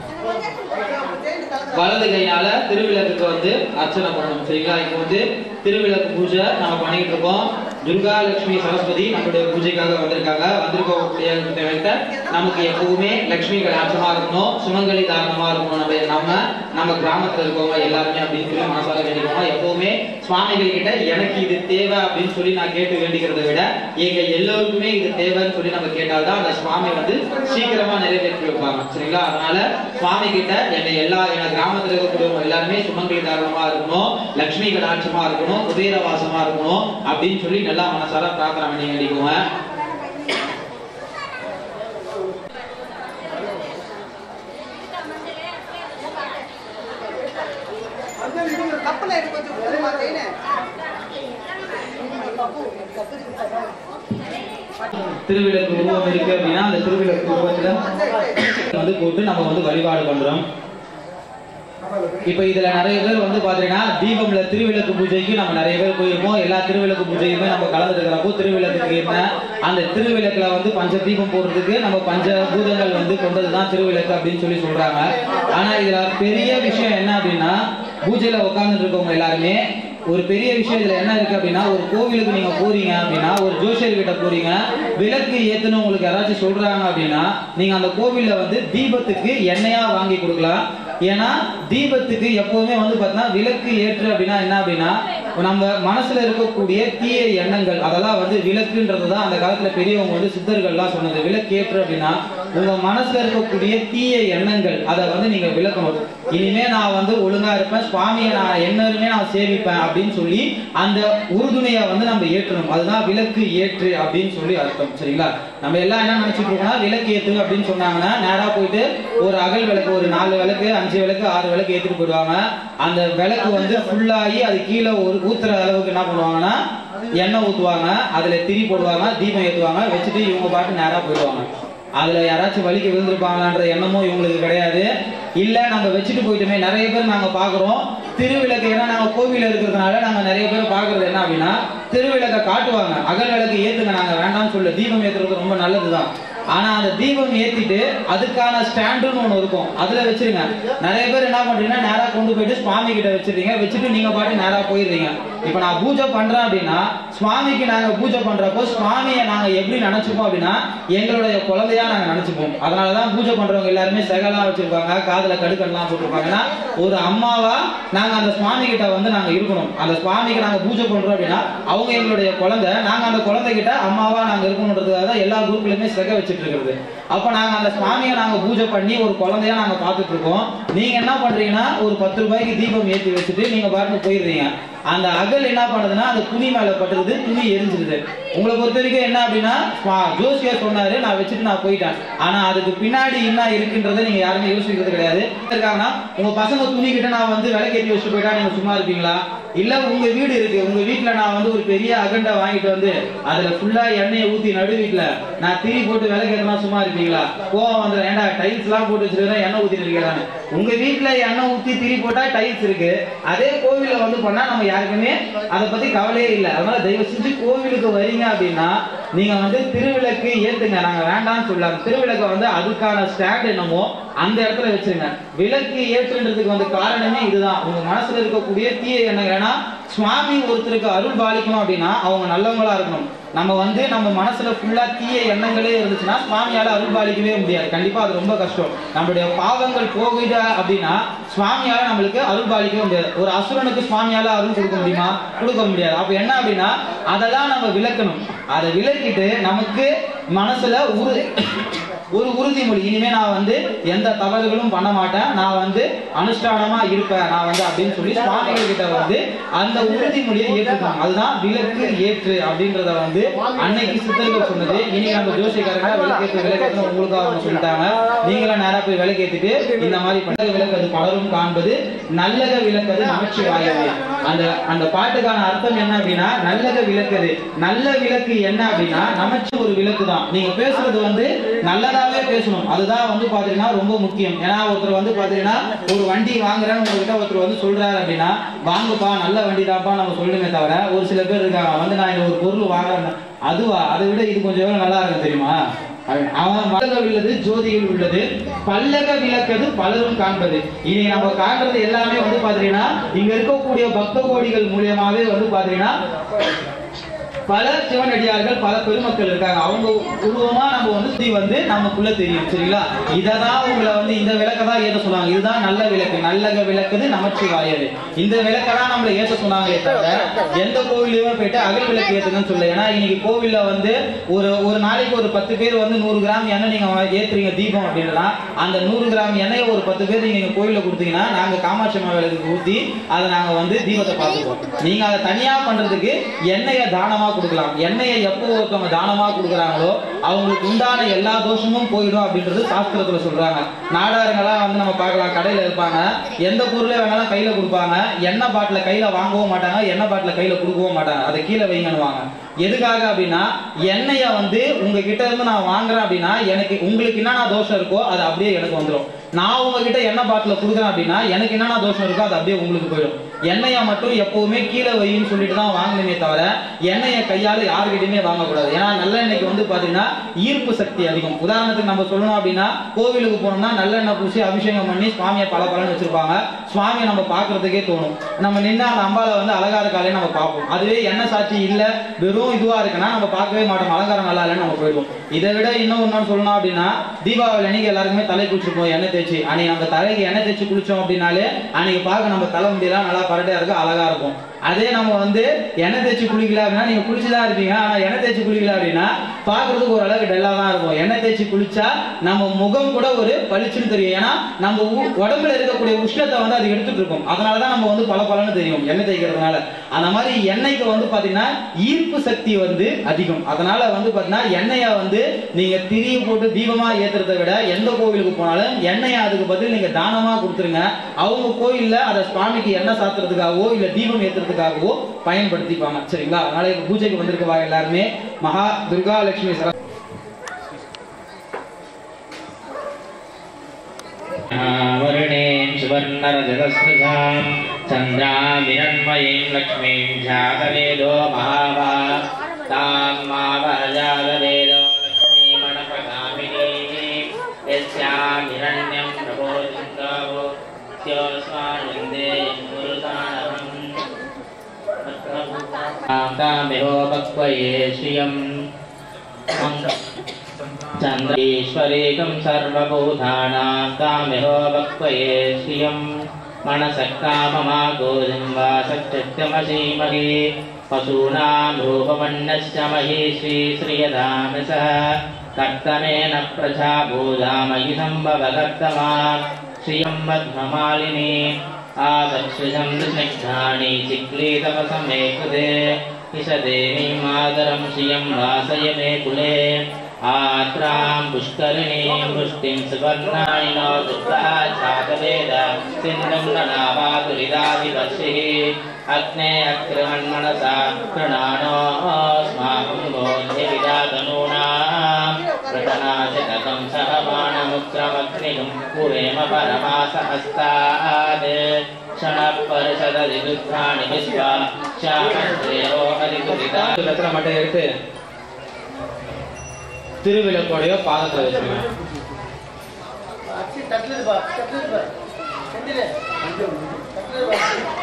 வலது கையால திருவிளக்குக்கு வந்து அர்ச்சனை பண்ணணும் சரிங்களா இப்போ வந்து திருவிளக்கு பூஜை நம்ம பண்ணிட்டு இருக்கோம் துர்கா லட்சுமி சரஸ்வதி நம்மளுடைய பூஜைக்காக வந்திருக்காங்க வந்திருக்கக்கூடிய தேவைத்த நமக்கு எப்பவுமே லட்சுமி கடாட்சமா இருக்கணும் சுமங்கலி தாரணமா இருக்கணும் நம்ம நம்ம நம்ம கிராமத்துல இருக்கவங்க எல்லாருமே அப்படின்னு சொல்லி மனசார வேண்டிக்கோங்க எப்பவுமே சுவாமிகள் கிட்ட எனக்கு இது தேவை அப்படின்னு சொல்லி நான் கேட்டு வேண்டிக்கிறத விட எங்க எல்லோருக்குமே இது தேவைன்னு சொல்லி நம்ம கேட்டால்தான் அந்த சுவாமி வந்து சீக்கிரமா நிறைவேற்றி வைப்பாங்க சரிங்களா அதனால சுவாமி கிட்ட எங்க எல்லா எங்க கிராமத்துல இருக்கக்கூடியவங்க எல்லாருமே சுமங்கலி தாரணமா இருக்கணும் லட்சுமி கடாட்சமா இருக்கணும் குபேர வாசமா இருக்கணும் அப்படின்னு சொல்லி நல்லா மனசார பிரார்த்தனை பண்ணி வேண்டிக்குவோங்க வந்து நீங்க கப்பல எடுத்து கொஞ்சம் கொடுமா கையில கப்பு கப்பு இருக்கு திருவிளக்கு உருவம் இருக்கு அப்படின்னா அந்த திருவிளக்கு உருவத்துல வந்து போட்டு நம்ம வந்து வழிபாடு பண்றோம் இப்ப இதுல நிறைய பேர் வந்து பாத்தீங்கன்னா தீபம்ல திருவிளக்கு பூஜைக்கு நம்ம நிறைய பேர் போயிருப்போம் எல்லா திருவிளக்கு பூஜையுமே நம்ம கலந்துட்டு இருக்கிறப்போ திருவிளக்குக்கு என்ன அந்த திருவிளக்குல வந்து பஞ்ச தீபம் போடுறதுக்கு நம்ம பஞ்ச பூதங்கள் வந்து கொண்டதுதான் திருவிளக்கு அப்படின்னு சொல்லி சொல்றாங்க ஆனா இதுல பெரிய விஷயம் என்ன அப்படின்னா பூஜையில உட்கார்ந்துட்டு இருக்கவங்க எல்லாருமே ஒரு பெரிய விஷயம் இதுல என்ன இருக்கு அப்படின்னா ஒரு கோவிலுக்கு நீங்க போறீங்க அப்படின்னா ஒரு ஜோசியர் கிட்ட போறீங்க விளக்கு ஏத்துன்னு உங்களுக்கு யாராச்சும் சொல்றாங்க அப்படின்னா நீங்க அந்த கோவில்ல வந்து தீபத்துக்கு எண்ணெயா வாங்கி கொடுக்கலாம் ஏன்னா தீபத்துக்கு எப்பவுமே வந்து பார்த்தீங்கன்னா விளக்கு ஏற்று அப்படின்னா என்ன அப்படின்னா நம்ம மனசுல இருக்கக்கூடிய தீய எண்ணங்கள் அதெல்லாம் வந்து விளக்குன்றது தான் அந்த காலத்துல பெரியவங்க வந்து சித்தர்கள்லாம் சொன்னது விளக்கு ஏற்று அப்படின்னா உங்க மனசுல இருக்கக்கூடிய தீய எண்ணங்கள் அதை வந்து நீங்க விளக்கணும் இனிமே நான் வந்து ஒழுங்கா இருப்பேன் சுவாமியை நான் என்னருமே நான் சேவிப்பேன் அப்படின்னு சொல்லி அந்த உறுதுணையை வந்து நம்ம ஏற்றணும் அதுதான் விளக்கு ஏற்று அப்படின்னு சொல்லி அர்த்தம் சரிங்களா நம்ம எல்லாம் என்ன நினைச்சிட்டு இருக்கோம்னா விளக்கு ஏத்து அப்படின்னு சொன்னாங்கன்னா நேரா போயிட்டு ஒரு அகல் விளக்கு ஒரு நாலு விளக்கு அஞ்சு விளக்கு ஆறு விளக்கு ஏத்திட்டு போயிடுவாங்க அந்த விளக்கு வந்து ஃபுல்லாகி அது கீழே ஒரு ஊத்துற அளவுக்கு என்ன பண்ணுவாங்கன்னா எண்ணெய் ஊத்துவாங்க அதுல திரி போடுவாங்க தீபம் ஏத்துவாங்க வச்சுட்டு இவங்க பாட்டு நேரா போயிடுவாங்க அதுல யாராச்சும் வலிக்கு விழுந்திருப்பாங்களான்ற எண்ணமும் இவங்களுக்கு கிடையாது இல்ல நம்ம வச்சுட்டு போயிட்டுமே நிறைய பேர் நாங்க பாக்குறோம் திருவிளக்கு ஏன்னா நாங்க கோவில இருக்கிறதுனால நாங்க நிறைய பேர் பாக்குறது என்ன அப்படின்னா திருவிளக்கை காட்டுவாங்க அகல் விளக்கு ஏத்துங்க நாங்க வேண்டாம்னு சொல்ல தீபம் ஏத்துறது ரொம்ப நல்லதுதான் ஆனா அந்த தீபம் ஏத்திட்டு அதுக்கான ஸ்டாண்டுன்னு ஒண்ணு இருக்கும் அதுல வச்சிருங்க நிறைய பேர் என்ன பண்றீங்கன்னா நேரா கொண்டு போயிட்டு சுவாமி கிட்ட வச்சிருக்கீங்க வச்சுட்டு நீங்க பாட்டு நேரா போயிடுறீங்க இப்ப நான் பூஜை பண்றேன் அப்படின்னா சுவாமிக்கு நாங்க பூஜை பண்றப்போ சுவாமியை நாங்க எப்படி நினைச்சுப்போம் அப்படின்னா எங்களுடைய குழந்தையா நாங்க நினைச்சுப்போம் அதனாலதான் பூஜை பண்றவங்க எல்லாருமே செகலாம் வச்சிருப்பாங்க காதுல கடுக்கெல்லாம் போட்டிருப்பாங்கன்னா ஒரு அம்மாவா நாங்க அந்த சுவாமி கிட்ட வந்து நாங்க இருக்கணும் அந்த சுவாமிக்கு நாங்க பூஜை பண்றோம் அப்படின்னா அவங்க எங்களுடைய குழந்தை நாங்க அந்த குழந்தை கிட்ட அம்மாவா நாங்க இருக்கணுன்றதுக்காக தான் எல்லா குரூப்லயுமே செக வச்சுட்டு இருக்கிறது அப்ப நாங்க அந்த சுவாமியை நாங்க பூஜை பண்ணி ஒரு குழந்தையா நாங்க பார்த்துட்டு இருக்கோம் நீங்க என்ன பண்றீங்கன்னா ஒரு பத்து ரூபாய்க்கு தீபம் ஏத்தி வச்சுட்டு நீங்க பாட்டு போயிடுறீங்க அந்த அகல் என்ன பண்ணுதுன்னா அந்த துணி மேல பட்டுறது துணி எரிஞ்சிருது உங்களை பொறுத்த வரைக்கும் என்ன அப்படின்னா சுவா- ஜோசியர் சொன்னாரு நான் வச்சுட்டு நான் போயிட்டேன் ஆனா அதுக்கு பின்னாடி என்ன இருக்குன்றதை நீங்க யாருமே யோசிக்கிறது கிடையாது இருக்காங்கன்னா உங்க பசங்க துணி கிட்ட நான் வந்து விலைக்கேற்றி வச்சுட்டு போயிட்டா நீங்க சும்மா இருப்பீங்களா இல்ல உங்க வீடு இருக்கு உங்க வீட்டுல நான் வந்து ஒரு பெரிய அகண்டா வாங்கிட்டு வந்து அதுல ஃபுல்லா எண்ணெயை ஊத்தி நடு வீட்டுல நான் திரி போட்டு விலைக்கேற்றலாம் சும்மா இருப்பீங்களா கோவம் வந்து ஏன்டா டைல்ஸ் எல்லாம் போட்டு வச்சிருக்கேன் எண்ணெய் ஊத்தி இருக்கிறாங்க உங்க வீட்டுல எண்ணெய் ஊத்தி திரி போட்டா டைல்ஸ் இருக்கு அதே கோவில்ல வந்து பண்ணா நம்ம யாருக்குமே அதை பத்தி கவலையே இல்லை அதனால தயவு செஞ்சு கோவிலுக்கு வரீங்க அப்படின்னா நீங்க வந்து திருவிளக்கு ஏத்துங்க நாங்க வேண்டாம்னு சொல்லலாம் திருவிளக்கு வந்து அதுக்கான ஸ்டாண்ட் என்னமோ அந்த இடத்துல வச்சிருங்க விளக்கு ஏற்றுன்றதுக்கு வந்து காரணமே இதுதான் உங்க மனசுல இருக்கக்கூடிய தீய எண்ணம் ஏன்னா சுவாமி ஒருத்தருக்கு அருள் பாலிக்கணும் அப்படின்னா அவங்க நல்லவங்களா இருக்கணும் நம்ம வந்து நம்ம மனசுல ஃபுல்லா தீய எண்ணங்களே இருந்துச்சுன்னா சுவாமியால அருள் பாலிக்கவே முடியாது கண்டிப்பா அது ரொம்ப கஷ்டம் நம்மளுடைய பாவங்கள் போகுது அப்படின்னா சுவாமியால நம்மளுக்கு அருள் பாலிக்கவே முடியாது ஒரு அசுரனுக்கு சுவாமியால அருள் கொடுக்க முடியுமா கொடுக்க முடியாது அப்ப என்ன அப்படின்னா அதெல்லாம் நம்ம விளக்கணும் அதை விளக்கிட்டு நமக்கு மனசுல உரு ஒரு உறுதிமொழி இனிமே நான் வந்து எந்த தவறுகளும் பண்ண மாட்டேன் நான் வந்து அனுஷ்டானமா இருப்பேன் நான் வந்து அப்படின்னு சொல்லி சுவாமிகள் கிட்ட வந்து அந்த உறுதிமொழியை ஏற்றுக்கணும் அதுதான் விளக்கு ஏற்று அப்படின்றத வந்து அன்னைக்கு சித்தர்கள் சொன்னது இனி நம்ம ஜோசியக்காரங்க விளக்கேற்று விளக்கேற்று உங்களுக்கு அவங்க சொல்லிட்டாங்க நீங்களும் நேரா போய் விளக்கேத்திட்டு இந்த மாதிரி பண்ண விளக்கது பலரும் காண்பது நல்லக விளக்கது நமச்சிவாயவே அந்த அந்த பாட்டுக்கான அர்த்தம் என்ன அப்படின்னா நல்லக விளக்குது நல்ல விளக்கு என்ன அப்படின்னா நமச்சு ஒரு விளக்கு தான் நீங்க பேசுறது வந்து நல்லதாவே பேசணும் அதுதான் வந்து பாத்தீங்கன்னா ரொம்ப முக்கியம் ஏன்னா ஒருத்தர் வந்து பாத்தீங்கன்னா ஒரு வண்டி வாங்குறேன்னு உங்ககிட்ட ஒருத்தர் வந்து சொல்றாரு அப்படின்னா வாங்குப்பா நல்ல வண்டி தான்ப்பா நம்ம சொல்லுமே தவிர ஒரு சில பேர் இருக்காங்க வந்து நான் இந்த ஒரு பொருள் வாங்குறேன் அதுவா அதை விட இது கொஞ்சம் எவ்வளவு நல்லா இருக்கும் தெரியுமா அவன் அவன் மலக உள்ளது ஜோதியில் உள்ளது பல்லக விளக்கது பலரும் காண்பது இனி நம்ம காண்றது எல்லாமே வந்து பாத்தீங்கன்னா இங்க இருக்கக்கூடிய பக்த கோடிகள் மூலியமாவே வந்து பாத்தீங்கன்னா பல சிவனடியார்கள் பல பெருமக்கள் இருக்காங்க அவங்க உருவமா நம்ம வந்து சுத்தி வந்து நமக்குள்ள தெரியும் சரிங்களா இததான் உங்களை வந்து இந்த விளக்க தான் ஏத்த சொன்னாங்க இதுதான் நல்ல விளக்கு நல்லக விளக்குது நமச்சிவாயது இந்த விளக்க தான் நம்மள ஏத்த சொன்னாங்களே தவிர எந்த கோவிலையுமே போயிட்டு அகல் விளக்கு ஏத்துங்கன்னு சொல்ல ஏன்னா இன்னைக்கு கோவில்ல வந்து ஒரு ஒரு நாளைக்கு ஒரு பத்து பேர் வந்து நூறு கிராம் எண்ணெய் நீங்க ஏத்துறீங்க தீபம் அப்படின்னா அந்த நூறு கிராம் எண்ணெயை ஒரு பத்து பேர் நீங்க கோவில்ல கொடுத்தீங்கன்னா நாங்க காமாட்சி அம்மா விளக்கு ஊத்தி அதை நாங்க வந்து தீபத்தை பார்த்துப்போம் நீங்க அதை தனியா பண்றதுக்கு எண்ணெயை தானமா கொடுக்கலாம் எண்ணெயை எப்போ ஒருத்தவங்க தானமா கொடுக்குறாங்களோ அவங்களுக்கு உண்டான எல்லா தோஷமும் போயிடும் அப்படின்றது சாஸ்திரத்துல சொல்றாங்க நாடாருங்கெல்லாம் வந்து நம்ம பார்க்கலாம் கடையில இருப்பாங்க எந்த பொருளை வேணாலும் கையில கொடுப்பாங்க எண்ணெய் பாட்டில கையில வாங்கவும் மாட்டாங்க எண்ணெய் பாட்டில கையில கொடுக்கவும் மாட்டாங்க அதை கீழே வைங்கன்னுவாங்க எதுக்காக அப்படின்னா எண்ணெயை வந்து உங்ககிட்ட இருந்து நான் வாங்குறேன் அப்படின்னா எனக்கு உங்களுக்கு என்னென்ன தோஷம் இருக்கோ அது அப்படியே எனக்கு வந்துடும் நான் உங்ககிட்ட எண்ணெய் பாட்டில கொடுக்குறேன் அப்படின்னா எனக்கு என்னென்ன தோஷம் இருக்கோ அது அப்படியே உங்களுக்கு போயிடும் எண்ணெயை மட்டும் எப்பவுமே கீழே வைன்னு சொல்லிட்டு தான் வாங்கணுமே தவிர எண்ணெயை கையால யாருக்கிட்டையுமே வாங்கக்கூடாது ஏன்னா நல்லெண்ணெய்க்கு வந்து பாத்தீங்கன்னா ஈர்ப்பு சக்தி அதிகம் உதாரணத்துக்கு நம்ம சொல்லணும் அப்படின்னா கோவிலுக்கு போனோம்னா நல்லெண்ணெய் பூசி அபிஷேகம் பண்ணி சுவாமியை பல பலன்னு வச்சிருப்பாங்க சுவாமியை நம்ம பார்க்கிறதுக்கே தோணும் நம்ம நின்று அந்த அம்பால வந்து அழகா இருக்காலே நம்ம பார்ப்போம் அதுவே எண்ணெய் சாட்சி இல்ல வெறும் இதுவா இருக்குன்னா நம்ம பார்க்கவே மாட்டோம் அலங்காரம் நல்லா இல்லைன்னு நம்ம போயிடுவோம் இதை விட இன்னும் ஒன்னு சொல்லணும் அப்படின்னா தீபாவளி அன்னைக்கு எல்லாருக்குமே தலை குளிச்சிருப்போம் எண்ணெய் தேய்ச்சி அன்னைக்கு நம்ம தலைக்கு எண்ணெய் தேய்ச்சி குளிச்சோம் அப்படின்னாலே அன்னைக்கு பார்க்க நம்ம தலை முடியெல்லாம் நல்லா பரட்டையா இருக்கும் அழகா இருக்கும் அதே நம்ம வந்து எண்ணெய் தேய்ச்சி குளிக்கல அப்படின்னா நீங்க குளிச்சுதான் இருப்பீங்க ஆனா எண்ணெய் தேய்ச்சி குளிக்கல அப்படின்னா பாக்குறதுக்கு ஓரளவுக்கு டல்லா தான் இருக்கும் எண்ணெய் தேய்ச்சி குளிச்சா நம்ம முகம் கூட ஒரு பளிச்சுன்னு தெரியும் ஏன்னா நம்ம உ- உடம்புல இருக்கக்கூடிய உஷ்ணத்தை வந்து அது எடுத்துட்டு இருக்கும் அதனாலதான் நம்ம வந்து பல பலன்னு தெரியும் எண்ணெய் தேய்க்கிறதுனால அந்த மாதிரி எண்ணெய்க்கு வந்து பாத்தீங்கன்னா ஈர்ப்பு சக்தி வந்து அதிகம் அதனால வந்து பாத்தீங்கன்னா எண்ணெயை வந்து நீங்க திரி போட்டு தீபமா ஏத்துறதை விட எந்த கோவிலுக்கு போனாலும் எண்ணெயை அதுக்கு பதில் நீங்க தானமா கொடுத்துருங்க அவங்க கோயில்ல அதை சுவாமிக்கு எண்ணெய் சாத்துறதுக்காகவோ இல்ல தீபம் ஏத்துறதுக்காகவோ பயன்படுத்திப்பாங்க சரிங்களா அதனால இப்ப பூஜைக்கு வந்திருக்கவா எல்லாருமே மகா துர்கா லட்சுமி சர वर्णेन सुवर्णरजतस्मृतां चन्द्रामिरन्मयीं लक्ष्मीं जातवेदो महावा तां मावजातवेदो लक्ष्मीमणपगामिनीं यस्यामिरण्यं प्रबोधिङ्गावो स्योस्मानन्दे गुरुसानहम् तामिहो भक्वये श्रियम् चन्द्रेश्वरेकं सर्वभूतानां तामिहो भक्वये श्रियं मनसः काममागोजं वा सत्यमसीमहे पशूनां रूपमन्नस्य महेशी श्रियधामसः कर्तमेन प्रजा भूजामयि सम्भवकर्तमान् श्रियं मध्वमालिनी आदक्षिषं स्निग्धानि चिक्लीतपसमे कृते इषदेवीं मातरं श्रियं वासय मे कुले आत्रां पुष्करिणीं पुष्टिं सुवर्णानि नो दुर्गा छातवेद सिन्धुं ननावातुरिदादिवर्षिः अग्ने अक्रमन्मनसा कृणानोऽस्माकं बोध्यविदातनूनां प्रतनाशतकं सहमानमुग्रमग्निगं कुरेम परमासहस्तात् क्षणपरिषदधिरुद्धानि विश्वा श्यामश्रेयो हरिकुरिता வெத்தலை மட்டும் எடுத்து திருவிளக்கோடைய பாதத்தை வச்சுருங்க அச்சு தட்டுல பா தட்டுல பா செந்தில தட்டுல பா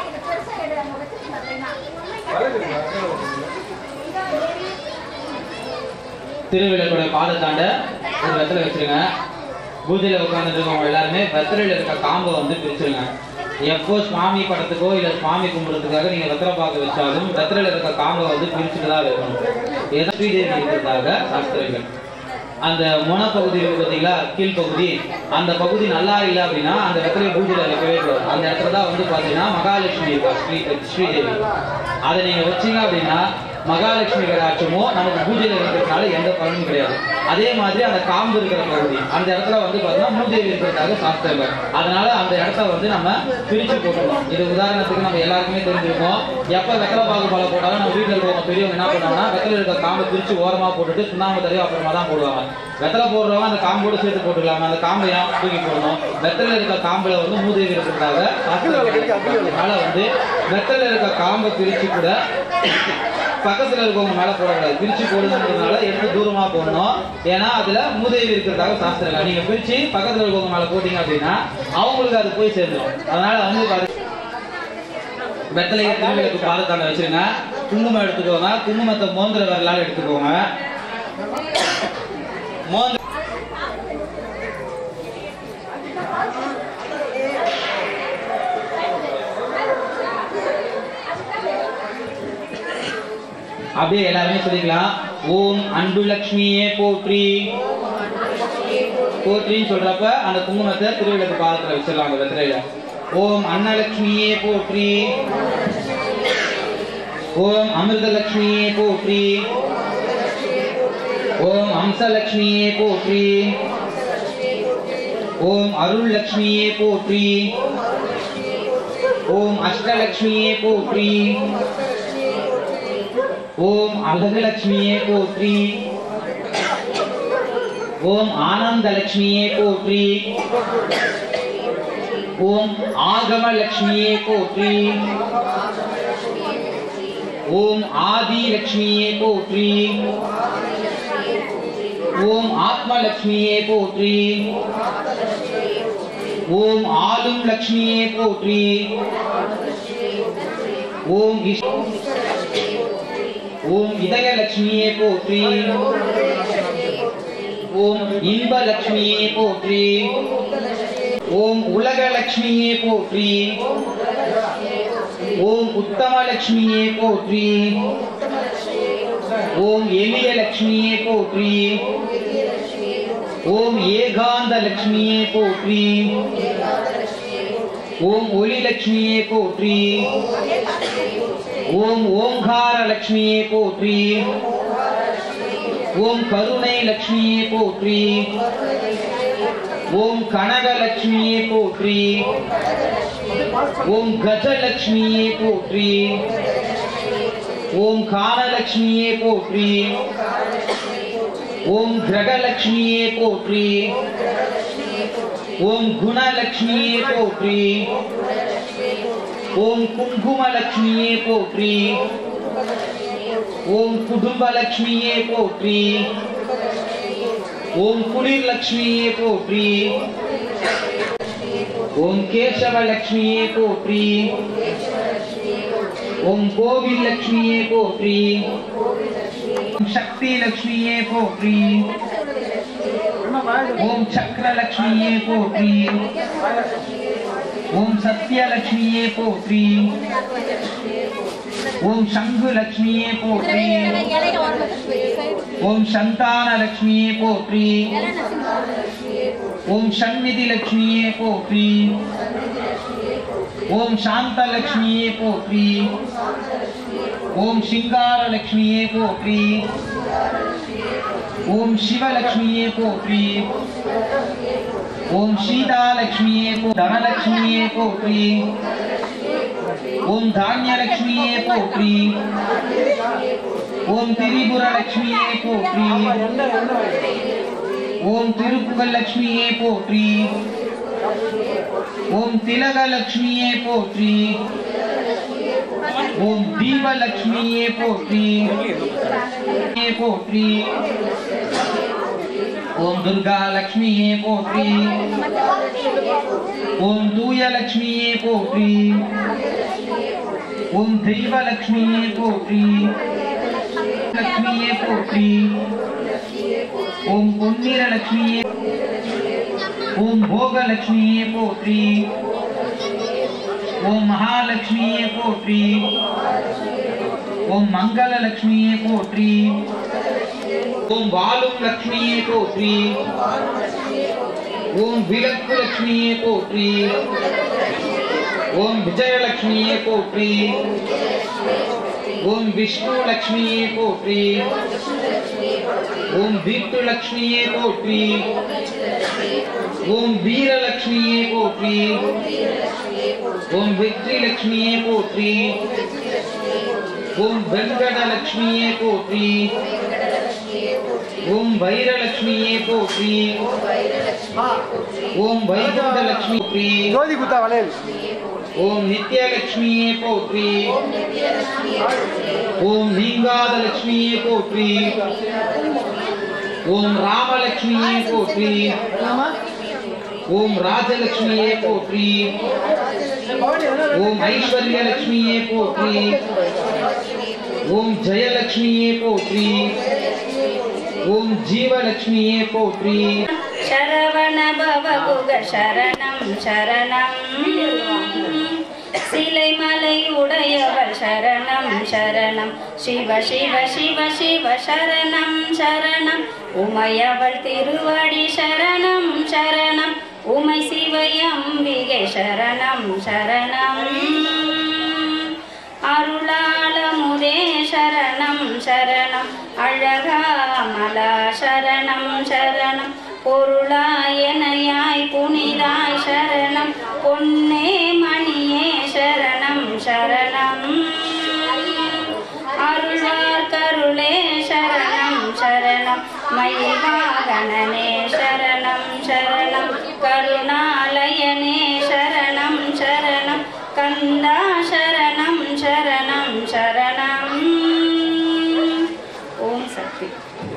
திருவிளக்கோட பாதத்தாண்ட ஒரு வெத்தலை வச்சிருங்க பூஜையில உட்கார்ந்துட்டு இருக்கவங்க எல்லாருமே வெத்தலையில இருக்க காம்பை வந்து பிரிச்சிருங்க எப்போ சுவாமி படத்துக்கோ இல்ல சுவாமி கும்பிடுறதுக்காக நீங்க வெத்தலை பாக்கு வச்சாலும் வெத்தலையில இருக்க காம்பை வந்து பிரிச்சுட்டு தான் வைக்கணும் ஏதோ ஸ்ரீதேவி இருக்கிறதாக சாஸ்திரங்கள் அந்த முனப்பகுதி இருக்கு பார்த்தீங்களா கீழ்ப்பகுதி அந்த பகுதி நல்லா இல்லை அப்படின்னா அந்த இடத்துல பூஜையில வைக்கவே கூடாது அந்த இடத்துல தான் வந்து பார்த்தீங்கன்னா மகாலட்சுமி இருக்கா ஸ்ரீ ஸ்ரீதேவி அதை நீங்க வச்சீங்க அப்படின்னா மகாலட்சுமி கடாட்சமோ நமக்கு பூஜையில இருக்கிறதுனால எந்த பலனும் கிடையாது அதே மாதிரி அந்த காம்பு இருக்கிற பகுதி அந்த இடத்துல வந்து பார்த்தீங்கன்னா மூதேவி இருக்கிறதாக சாஸ்திரங்கள் அதனால அந்த இடத்த வந்து நம்ம பிரிச்சு போட்டுருவோம் இது உதாரணத்துக்கு நம்ம எல்லாருக்குமே தெரிஞ்சிருக்கோம் எப்ப வெத்தலை பாகு பழம் போட்டாலும் நம்ம வீட்டில் இருக்கவங்க பெரியவங்க என்ன பண்ணுவாங்கன்னா வெத்தலை இருக்க காம்பை பிரிச்சு ஓரமா போட்டுட்டு சுண்ணாம்பு தடவை அப்புறமா தான் போடுவாங்க வெத்தலை போடுறவங்க அந்த காம்போடு சேர்த்து போட்டுக்கலாமா அந்த காம்பை ஏன் தூக்கி போடணும் வெத்தலை இருக்க காம்புல வந்து மூதேவி இருக்கிறதாக சாஸ்திரங்கள் அதனால வந்து வெத்தலை இருக்க காம்பை பிரிச்சு கூட பக்கத்துல இருக்கவங்க மேல போடக்கூடாது பிரிச்சு போடுங்கிறதுனால எடுத்து தூரமா போடணும் ஏன்னா அதுல மூதேவி இருக்கிறதாக சாஸ்திரங்கள் நீங்க பிரிச்சு பக்கத்துல இருக்கவங்க மேல போட்டீங்க அப்படின்னா அவங்களுக்கு அது போய் சேர்ந்துடும் அதனால வந்து பாரு- வெத்தலையை திருவிளக்கு பாதத்தாண்ட வச்சிருங்க குங்குமம் எடுத்துக்கோங்க குங்குமத்தை மோந்திர வரலாறு எடுத்துக்கோங்க மோந்திர அப்படியே எல்லாருமே சொல்லிக்கலாம் ஓம் அன்பு லக்ஷ்மியே போற்றி போற்றின்னு சொல்றப்ப அந்த குங்குமத்தை திருவிளக்கு பாதத்துல வச்சிடலாம் அந்த வெத்திரையில ஓம் அன்னலக்ஷ்மியே போற்றி ஓம் அமிர்தலக்ஷ்மியே போற்றி ஓம் அம்சலக்ஷ்மியே போற்றி ஓம் அருள் லக்ஷ்மியே போற்றி ஓம் அஷ்டலக்ஷ்மியே போற்றி ஓம் அழகுலக்ஷ்மியே போற்றி ஓம் ஆனந்தலக்ஷ்மியே போற்றி ஓம் ஆகமலக்ஷ்மியே போற்றி ஓம் ஆதிலக்ஷ்மியே போற்றி ஓம் ஆத்மலக்ஷ்மியே போற்றி ஓம் ஆளும் லக்ஷ்மியே போற்றி ஓம் இஷ்- ஓம் இதயலட்சுமியே போற்றி ஓம் இன்பலட்சுமியே போற்றி ஓம் உலகலட்சுமியே போற்றி ஓம் உத்தமலட்சுமியே போற்றி ஓம் எளியலட்சுமியே போற்றி ஓம் ஏகாந்த லட்சுமியே போற்றி ஓம் ஒளிலட்சுமியே போற்றி ஓம் ஓங்கார லட்சுமியே போற்றி ஓம் கருணை லட்சுமியே போற்றி ஓம் கனகலட்சுமியே போற்றி ஓம் கஜலட்சுமியே போற்றி ஓம் கானலட்சுமியே போற்றி ஓம் கிரகலட்சுமியே போற்றி ஓம் குணலட்சுமியே போற்றி ஓம் குங்குமலட்சுமியே போற்றி ஓம் குடும்பலட்சுமியே போற்றி ஓம் குளிர் லட்சுமியே போற்றி ஓம் கேசவலட்சுமியே போற்றி ஓம் கோவில் லட்சுமியே போற்றி ஓம் சக்தி லட்சுமியே போற்றி ஓம் சக்கரலட்சுமியே போற்றி ஓம் சத்யலட்சுமியே போற்றி ஓம் சங்கு லட்சுமியே போற்றி ஓம் சந்தான லட்சுமியே போற்றி ஓம் சந்நிதி லட்சுமியே போற்றி ஓம் சாந்த லட்சுமியே போற்றி ஓம் சிங்கார லட்சுமியே போற்றி ஓம் சிவலட்சுமியே போற்றி ஓம் சீதாலட்சுமியே போ தனலட்சுமியே போற்றி ஓம் தானியலட்சுமியே போற்றி ஓம் திரிபுரலட்சுமியே போற்றி ஓம் திருப்புகழ் லட்சுமியே போற்றி ஓம் திலகலட்சுமியே போற்றி ஓம் தீபலட்சுமியே போற்றி போற்றி ஓம் துர்கா லட்சுமியே போற்றி ஓம் தூய லட்சுமியே போற்றி ஓம் தெய்வ லட்சுமியே போற்றி லட்சுமியே போற்றி ஓம் பொன்னிற லட்சுமியே ஓம் போகலட்சுமியே போற்றி ஓம் மகாலட்சுமியே போற்றி ஓம் மங்கள லட்சுமியே போற்றி ஓம் வாழும் லட்சுமியே போற்றி ஓம் விளக்கு லட்சுமியே போற்றி ஓம் விஜயலட்சுமியே போற்றி ஓம் விஷ்ணு லட்சுமியே போற்றி ஓம் வீட்டு லட்சுமியே போற்றி ஓம் வீரலட்சுமியே போற்றி ஓம் வெற்றி லட்சுமியே போற்றி ஓம் வெங்கட லட்சுமியே போற்றி ஓம் வைரலட்சுமியே போற்றி ஓம் வைகுண்ட லட்சுமி போற்றி ஜோதி குத்தா வளையல் ஓம் நித்யலட்சுமியே போற்றி ஓம் நீங்காத லட்சுமியே போற்றி ஓம் ராமலட்சுமியே போற்றி ஓம் ராஜலட்சுமியே போற்றி ஓம் ஐஸ்வர்ய லட்சுமியே போற்றி ஓம் ஜெயலட்சுமியே போற்றி ஓம் ஜீவலட்சுமியே போற்றி சரவண பவகுக சரணம் சரணம் சிலைமலை உடையவர் சரணம் சரணம் சிவ சிவ சிவ சிவ சரணம் சரணம் உமையவள் திருவடி சரணம் சரணம் உமை சிவயம்பிகை சரணம் சரணம் அருளாளமுதே சரணம் சரணம் அழகாமலா சரணம் சரணம் பொருளாயனையாய் புனிதாய் சரணம் பொன்னே மணியே சரணம் சரணம் அருள்வார் கருளே சரணம் சரணம் மயில்வாகனனே சரணம் சரணம் கருணாலயனே சரணம் சரணம் கந்தா சரணம் சரணம் சரணம் ஓம் சக்தி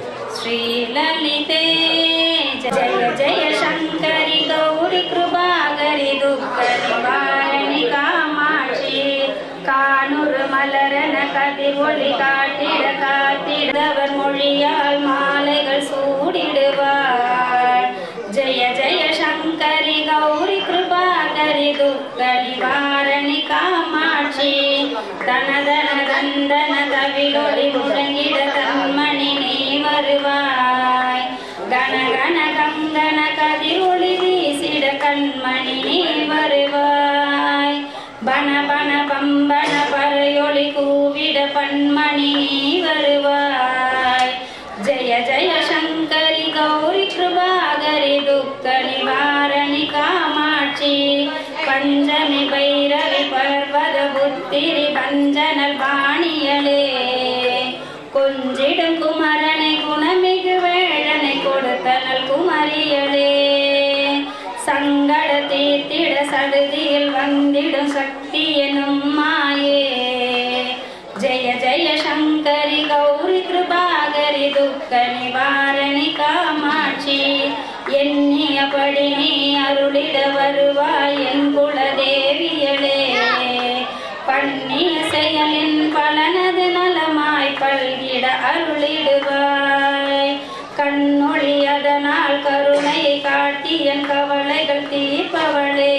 श्रीललिते जय जय शङ्करि गौरि कृपाकरि दुःखनिवारणि कामाक्षि காணொரு மலரன கதிர் ஒளி காட்டிட காத்திடவர் மொழியால் மாலைகள் சூடிடுவார் ஜெய ஜெய சங்கரி கௌரி கிருபாகரி துக்க நிவாரணி காமாட்சி தனதன தந்தன தவிலொளி முழங்கிட தன்மணி நீ வருவாய் கன கன கங்கன கதிர் ஒளி வீசிட கண்மணி நீ வருவாய் பன பன பம்பன பறையொளி கூவிட பன்மணி நீ வருவாய் ஜெய ஜெய சங்கரி கௌரி கிருபாகரி துக்க நிவாரணி காமாட்சி பஞ்சமி பைரவி பர்வத புத்திரி பஞ்சனல் பாணியலே கொஞ்சிடும் குமரனை குணமிகு வேழனை கொடுத்தனல் குமரியலே சங்கட தீர்த்திட சடுதியில் வந்திடும் சக்தி எனும் மாயே ஜெய ஜெய சங்கரி கௌரி கிருபாகரி துக்க நிவாரணி காமாட்சி எண்ணியபடி நீ அருளிட வருவாய் என் குலதேவியளே பண்ணிய செயலின் பலனது நலமாய் பல்கிட அருளிடுவாய் கண்ணொளி அதனால் கருணை காட்டி என் கவலைகள் தீர்ப்பவளே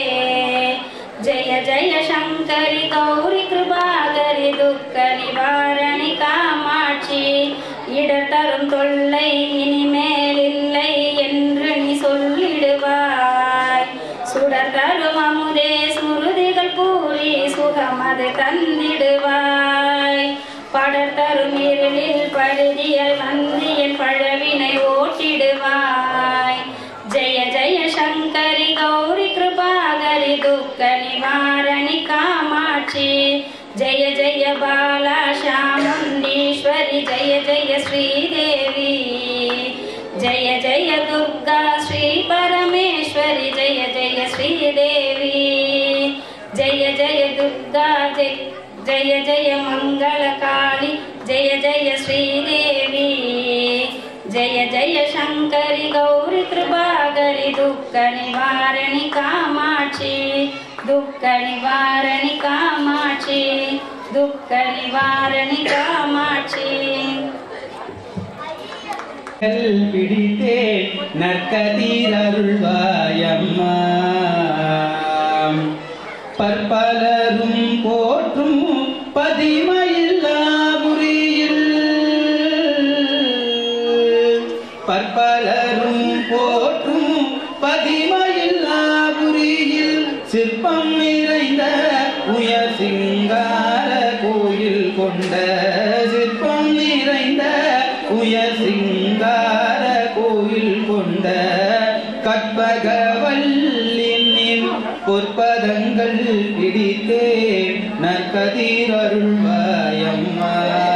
ஜெய ஜெய சங்கரி கௌரி கிருபாகரி துக்க நிவாரணி காமாட்சி இடர் தரும் தொல்லை இனிமேல் இல்லை என்று நீ சொல்லிடுவாய் சுடர் தரும் அமுதே சுருதிகள் கூறி சுகமது தந்திடுவாய் படர் தரும் இருளில் பழுதியல் வந்தியல் பழவினை ஓட்டிடுவாய் ஜெய ஜெய சங்கரி கௌரி கிருபாகரி துக்க நிவாரணி காமாட்சி ஜெய ஜெய பாலா சாமுண்டீஸ்வரி ஜெய ஜெய ஸ்ரீதேவி ஜெய ஜெய துர்கா ஸ்ரீ பரமேஸ்வரி ஜெய ஜெய ஸ்ரீதேவி ஜெய ஜெய துர்கா ஜெய ஜெய ஜெய மங்கள காளி ஜெய ஜெய ஸ்ரீதேவி ஜெய ஜெய சங்கரி கௌரி கிருபாகரி துக்க நிவாரணி காமாட்சி துக்க நிவாரணி காமாட்சி துக்க நிவாரணி காமாட்சி கல் பிடித்தேன் நற்கதிரருள்வாயம்மா பற்பலரும் போற்றும் பதிமையில்லாபுரியில் பற்பலரும் போற்றும் பதிமையில்லாபுரியில் சிற்பம் நிறைந்த உயர் சிங்கார கோயில் கொண்ட சிற்பம் நிறைந்த உயர் சிங்கார கோயில் கொண்ட கற்பகவல்லின் பொற்பதங்கள் பிடித்தே நற்கதிரருள்வாயம்மா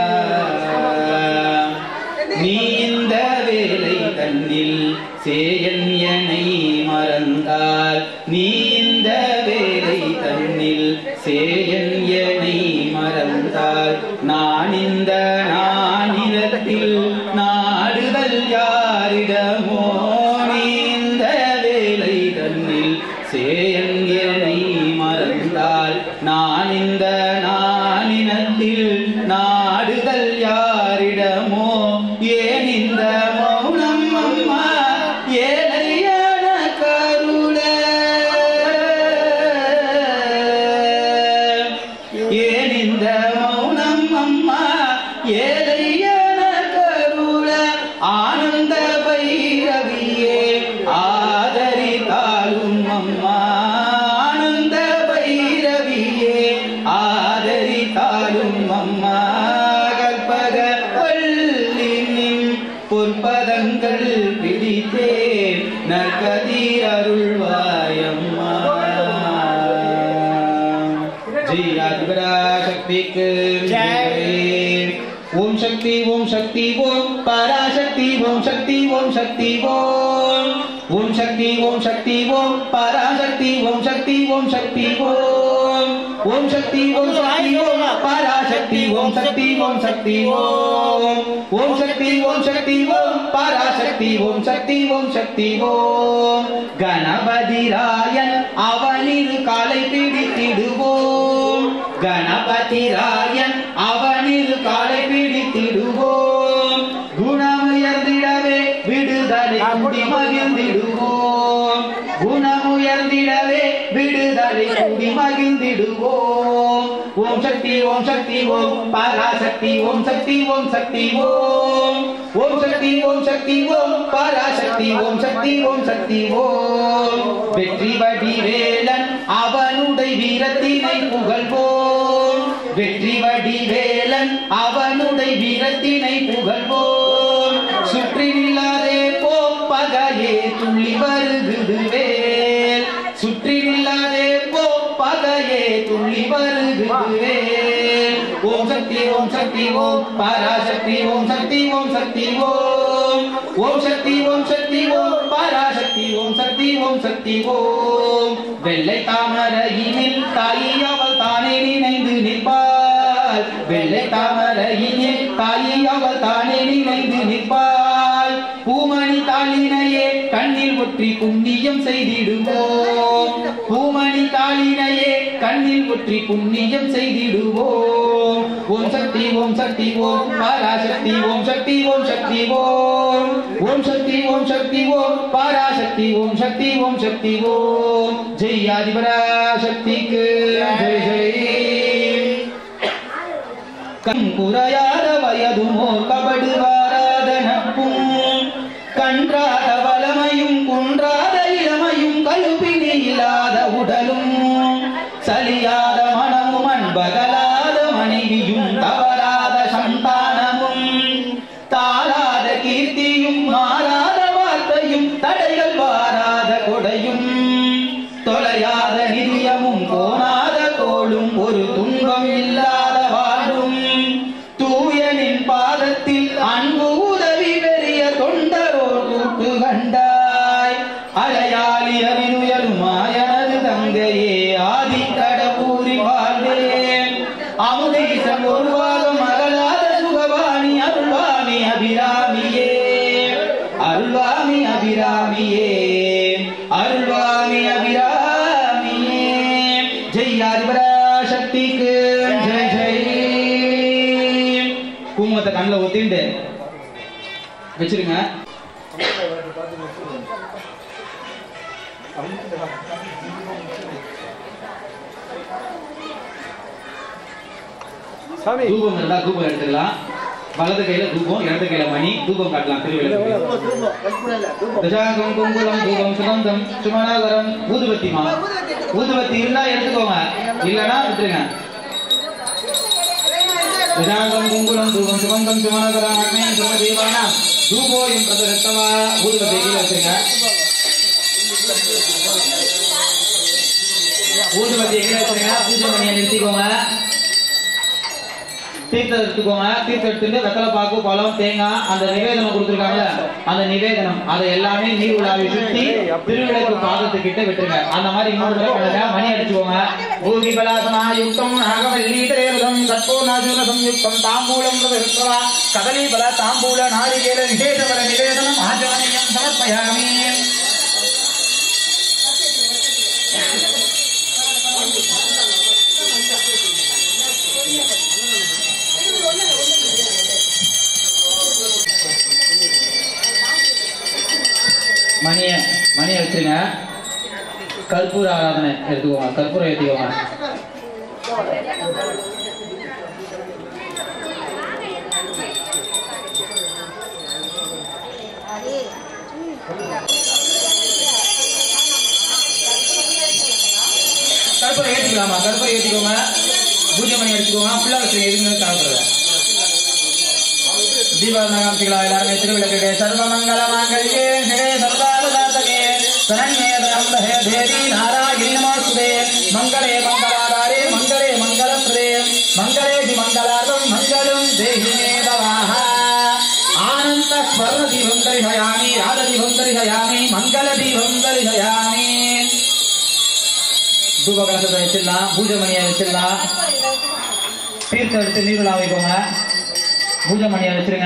நீ இந்த வேலை தன்னில் சேயன் எனை மறந்தால் நீ இந்த வேலை தன்னில் சேயன் எனை மறந்தால் நான் இந்த நானிலத்தில் நாடுதல் யாரிடமோ நீ இந்த வேலை தன்னில் சேயன் எனை மறந்தால் இந்த மௌனம் அம்மா ஏழையன கருள ஆனந்த பைரவியே ஆதரித்தாலும் அம்மா ஆனந்த பைரவியே ஆதரித்தாலும் அம்மா கற்பக வல்லினின் பொற்பதங்கள் பிடித்தேன் நற்கதீர் அருள்வாயம்மா ஜெய் ஆதிபரா சக்திக்கு ஜெய் ஓம் சக்தி ஓம் சக்தி ஓம் பராசக்தி ஓம் சக்தி ஓம் சக்தி ஓம் ஓம் சக்தி ஓம் சக்தி ஓம் பராசக்தி ஓம் சக்தி ஓம் சக்தி ஓம் ஓம் சக்தி ஓம் சக்தி ஓம் பராசக்தி ஓம் சக்தி ஓம் சக்தி ஓம் ஓம் சக்தி ஓம் சக்தி ஓம் பராசக்தி ஓம் சக்தி ஓம் சக்தி ஓம் கணபதி ராயன் அவனிரு காலை பிடித்திடுவோம் கணபதி ராயன் அவனிரு காலை பிடித்திடுவோம் குணமுயர்ந்திடவே விடுதலை குடி மகிழ்ந்திடுவோம் குணமுயர்ந்திடவே விடுதலை குடி மகிழ்ந்திடுவோம் ஓம் சக்தி ஓம் சக்தி ஓம் பராசக்தி ஓம் சக்தி ஓம் சக்தி ஓம் ஓம் சக்தி ஓம் சக்தி ஓம் பராசக்தி ஓம் சக்தி ஓம் சக்தி ஓம் வெற்றி வடிவேலன் அவனுடைய வீரத்தினை புகழ்வோம் வெற்றி வடிவேலன் அவனுடைய வீரத்தினை புகழ்வோம் சுற்றி நில்லாதே போ பகையே துள்ளி வருகுது வேல் சுற்றி நில்லாதே போ பகையே துள்ளி வருகுது வேல் ஓம் சக்தி ஓம் சக்தி ஓம் பராசக்தி ஓம் சக்தி ஓம் சக்தி ஓம் ஓம் சக்தி ஓம் சக்தி ஓம் பராசக்தி ஓம் சக்தி ஓம் சக்தி ஓம் வெள்ளை தாமரையினில் தாயி அவள் தானே நினைந்து நிற்பாள் வெள்ளை தாமரையினில் தாயி அவள் தானே நினைந்து நிற்பாள் பூமணி தாளினையே கண்ணில் ஒற்றி புண்ணியம் செய்திடுவோம் பூமணி தாளினையே கண்ணில் ஒற்றி புண்ணியம் செய்திடுவோம் ஓம் சக்தி ஓம் சக்தி ஓம் பராசக்தி ஓம் சக்தி ஓம் சக்தி ஓம் ஓம் சக்தி ஓம் சக்தி ஓம் பராசக்தி ஓம் சக்தி ஓம் சக்தி ஓம் ஜெய் ஆதிபராசக்திக்கு ஜெய் ஜெய் கண் குறையாத வயதுமோ கபடு வாராத நட்பும் கன்றாத வளமையும் குன்றாத இளமையும் கழுப்பினி இல்லாத உடலும் சலியாத மனமும் அன்பகலாத மனைவியும் தவறாத சந்தானமும் தாராத கீர்த்தியும் மாறாத வார்த்தையும் தடைகள் வாராத கொடையும் தொலையாத நிதியமும் கோணாத கோளும் ஒரு துன்பம் இல்லாத வாழும் தூயனின் பாதத்தில் அன்பு உதவி பெரிய தொண்டரோ கூட்டு கண்டாய் அலையாளி அவினுயலுமாயனது தங்கையே ஆதி கடவுரி வாழ்வேன் அமுதீசன் ஒருவாகம் அகலாத சுகவாணி அருள்வாமி அபிராமியே அருள்வாமி அபிராமியே அருள்வாமி அபிராமியே ஜெய் ஆதிபராசக்திக்கு ஜெய் ஜெய் குங்குமத்தை கண்ணில் ஒத்திண்டு வச்சிருங்க சாமி தூபம் இருந்தா தூபம் எடுத்துக்கலாம் வலது கையில தூபம் இடது கையில மணி தூபம் காட்டலாம் திருவிழா தூபம் தூபம் கற்பூரம் தூபம் தசாங்கம் குங்குலம் தூபம் சுகந்தம் சுமனாகரம் ஊதுபத்திமா ஊதுபத்தி இருந்தா எடுத்துக்கோங்க இல்லனா விட்டுருங்க தசாங்கம் குங்குலம் தூபம் சுகந்தம் சுமனாகரம் அக்னேயம் சுமதேவான தூபோயம் பிரதரத்தவா ஊதுபத்தி கீழே வச்சுருங்க ஊதுபத்தி கீழே வச்சுருங்க பூஜை மணியை நிறுத்திக்கோங்க தீர்த்தம் எடுத்துக்கோங்க தீர்த்தம் எடுத்துட்டு வெத்தலை பாக்கு பழம் தேங்காய் அந்த நிவேதனம் கொடுத்துருக்காங்கல்ல அந்த நிவேதனம் அதை எல்லாமே நீர் விழாவை சுத்தி திருவிளக்கு பாதத்துக்கிட்ட விட்டுருங்க அந்த மாதிரி இன்னொரு தடவை பண்ணுங்க மணி அடிச்சுக்கோங்க பூமி பலாசனா யுக்தம் நாகவல்லி திரேருதம் கற்பூர்ணாசுர சம்யுக்தம் தாம்பூலம் பிரதா கதலி பல தாம்பூல நாளிகேல விசேஷ பல நிவேதனம் ஆச்சமணியம் சமர்ப்பயாமி மணியை மணியை வச்சுருங்க கற்பூர ஆராதனை எடுத்துக்கோங்க கற்பூரம் ஏற்றிக்கோங்க வச்சுக்கோங்க ஃபுல்லா வச்சுக்கோங்க எதுவுமே தேவைப்படுது தீபாவளிகளாக எல்லாருமே திருவிளக்கு சர்வமங்கல மாங்கல்யே ஹே சர்வாவதார்த்தகே சரண்யே பிரம்மஹே தேவி நாராயணி நமஸ்தே மங்களே மங்களாதாரே மங்களே மங்களப்ரதே மங்களே தி மங்களார்த்தம் மங்களம் தேஹி மே தவாஹ ஆனந்த ஸ்வர்ண தீபம் தரிசயாமி ராத தீபம் தரிசயாமி மங்கள தீபம் தரிசயாமி தூப கலசத்தை வச்சிடலாம் பூஜை மணியை வச்சிடலாம் தீர்த்தம் எடுத்து நீருலா வைக்கோங்க பூஜை மணியை வச்சிருங்க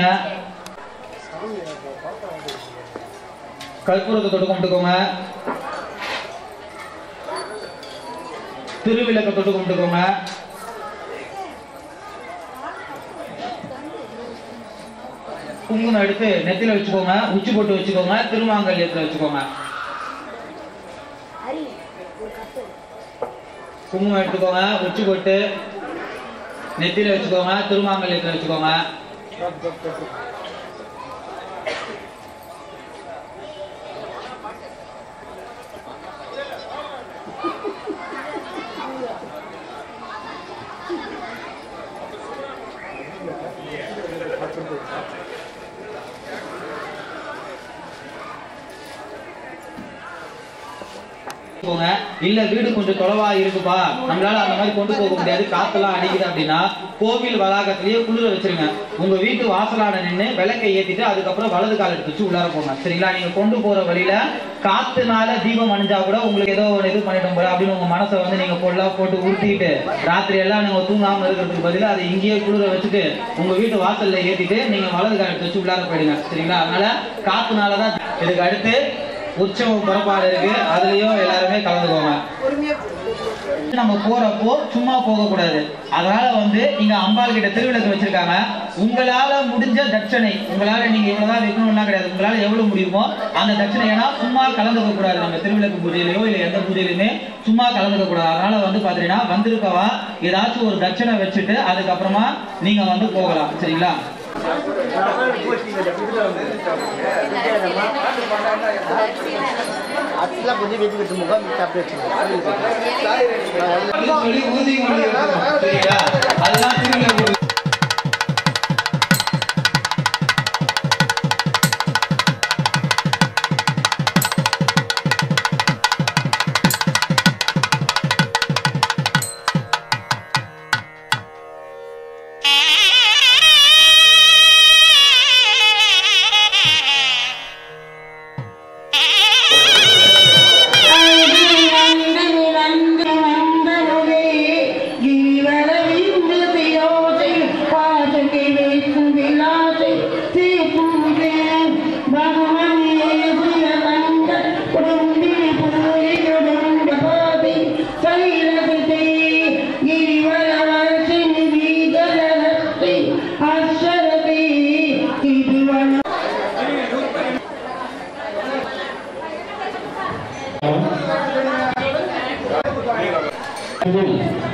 கற்பூரத்தை தொட்டு கும்பிட்டுக்கோங்க திருவிளக்க தொட்டு கும்பிட்டுக்கோங்க குங்குமம் எடுத்து நெத்தில வச்சுக்கோங்க உச்சி போட்டு வச்சுக்கோங்க திருமாங்கல்யத்துல வச்சுக்கோங்க குங்குமம் எடுத்துக்கோங்க உச்சி போட்டு நெத்தில வச்சுக்கோங்க திருமாங்கல்யத்துல வச்சுக்கோங்க போங்க இல்ல வீடு கொஞ்சம் தொலைவா இருக்குப்பா நம்மளால அந்த மாதிரி கொண்டு போக முடியாது காத்தெல்லாம் அடிக்குது அப்படின்னா கோவில் வளாகத்திலேயே குளிர வச்சிருங்க உங்க வீட்டு வாசலாட நின்னு விளக்கை ஏத்திட்டு அதுக்கப்புறம் வலது கால் எடுத்து வச்சு உள்ளார போங்க சரிங்களா நீங்க கொண்டு போற வழியில காத்துனால தீபம் அணிஞ்சா கூட உங்களுக்கு ஏதோ ஒரு இது பண்ணிட்டோம் போல அப்படின்னு உங்க மனசை வந்து நீங்க பொருளா போட்டு உருட்டிட்டு ராத்திரி எல்லாம் நீங்க தூங்காம இருக்கிறதுக்கு பதிலா அதை இங்கேயே குளிர வச்சுட்டு உங்க வீட்டு வாசல்ல ஏத்திட்டு நீங்க வலது கால் எடுத்து வச்சு உள்ளார போயிடுங்க சரிங்களா அதனால காத்துனாலதான் இதுக்கு அடுத்து உற்சவம் புறப்பாடு இருக்கு அதுலயும் எல்லாருமே கலந்துக்கோங்க நம்ம போறப்போ சும்மா போக கூடாது அதனால வந்து இங்க அம்பாள் கிட்ட திருவிளக்கு வச்சிருக்காங்க உங்களால முடிஞ்ச தட்சணை உங்களால நீங்க இவ்வளவுதான் வைக்கணும்லாம் கிடையாது உங்களால எவ்வளவு முடியுமோ அந்த தட்சணை ஏன்னா சும்மா கலந்துக்க கூடாது நம்ம திருவிளக்கு பூஜையிலயோ இல்ல எந்த பூஜையிலுமே சும்மா கலந்துக்க கூடாது அதனால வந்து பாத்தீங்கன்னா வந்திருக்கவா ஏதாச்சும் ஒரு தட்சணை வச்சுட்டு அதுக்கப்புறமா நீங்க வந்து போகலாம் சரிங்களா அதெல்லாம் கொஞ்சம் வெட்டி விட்டு முகம் சாப்பிட்டு வச்சுருக்கோம் சொல்லி ஊதி மொழி இருக்கணும். சரிங்களா அதெல்லாம் திருவிழா Thank you.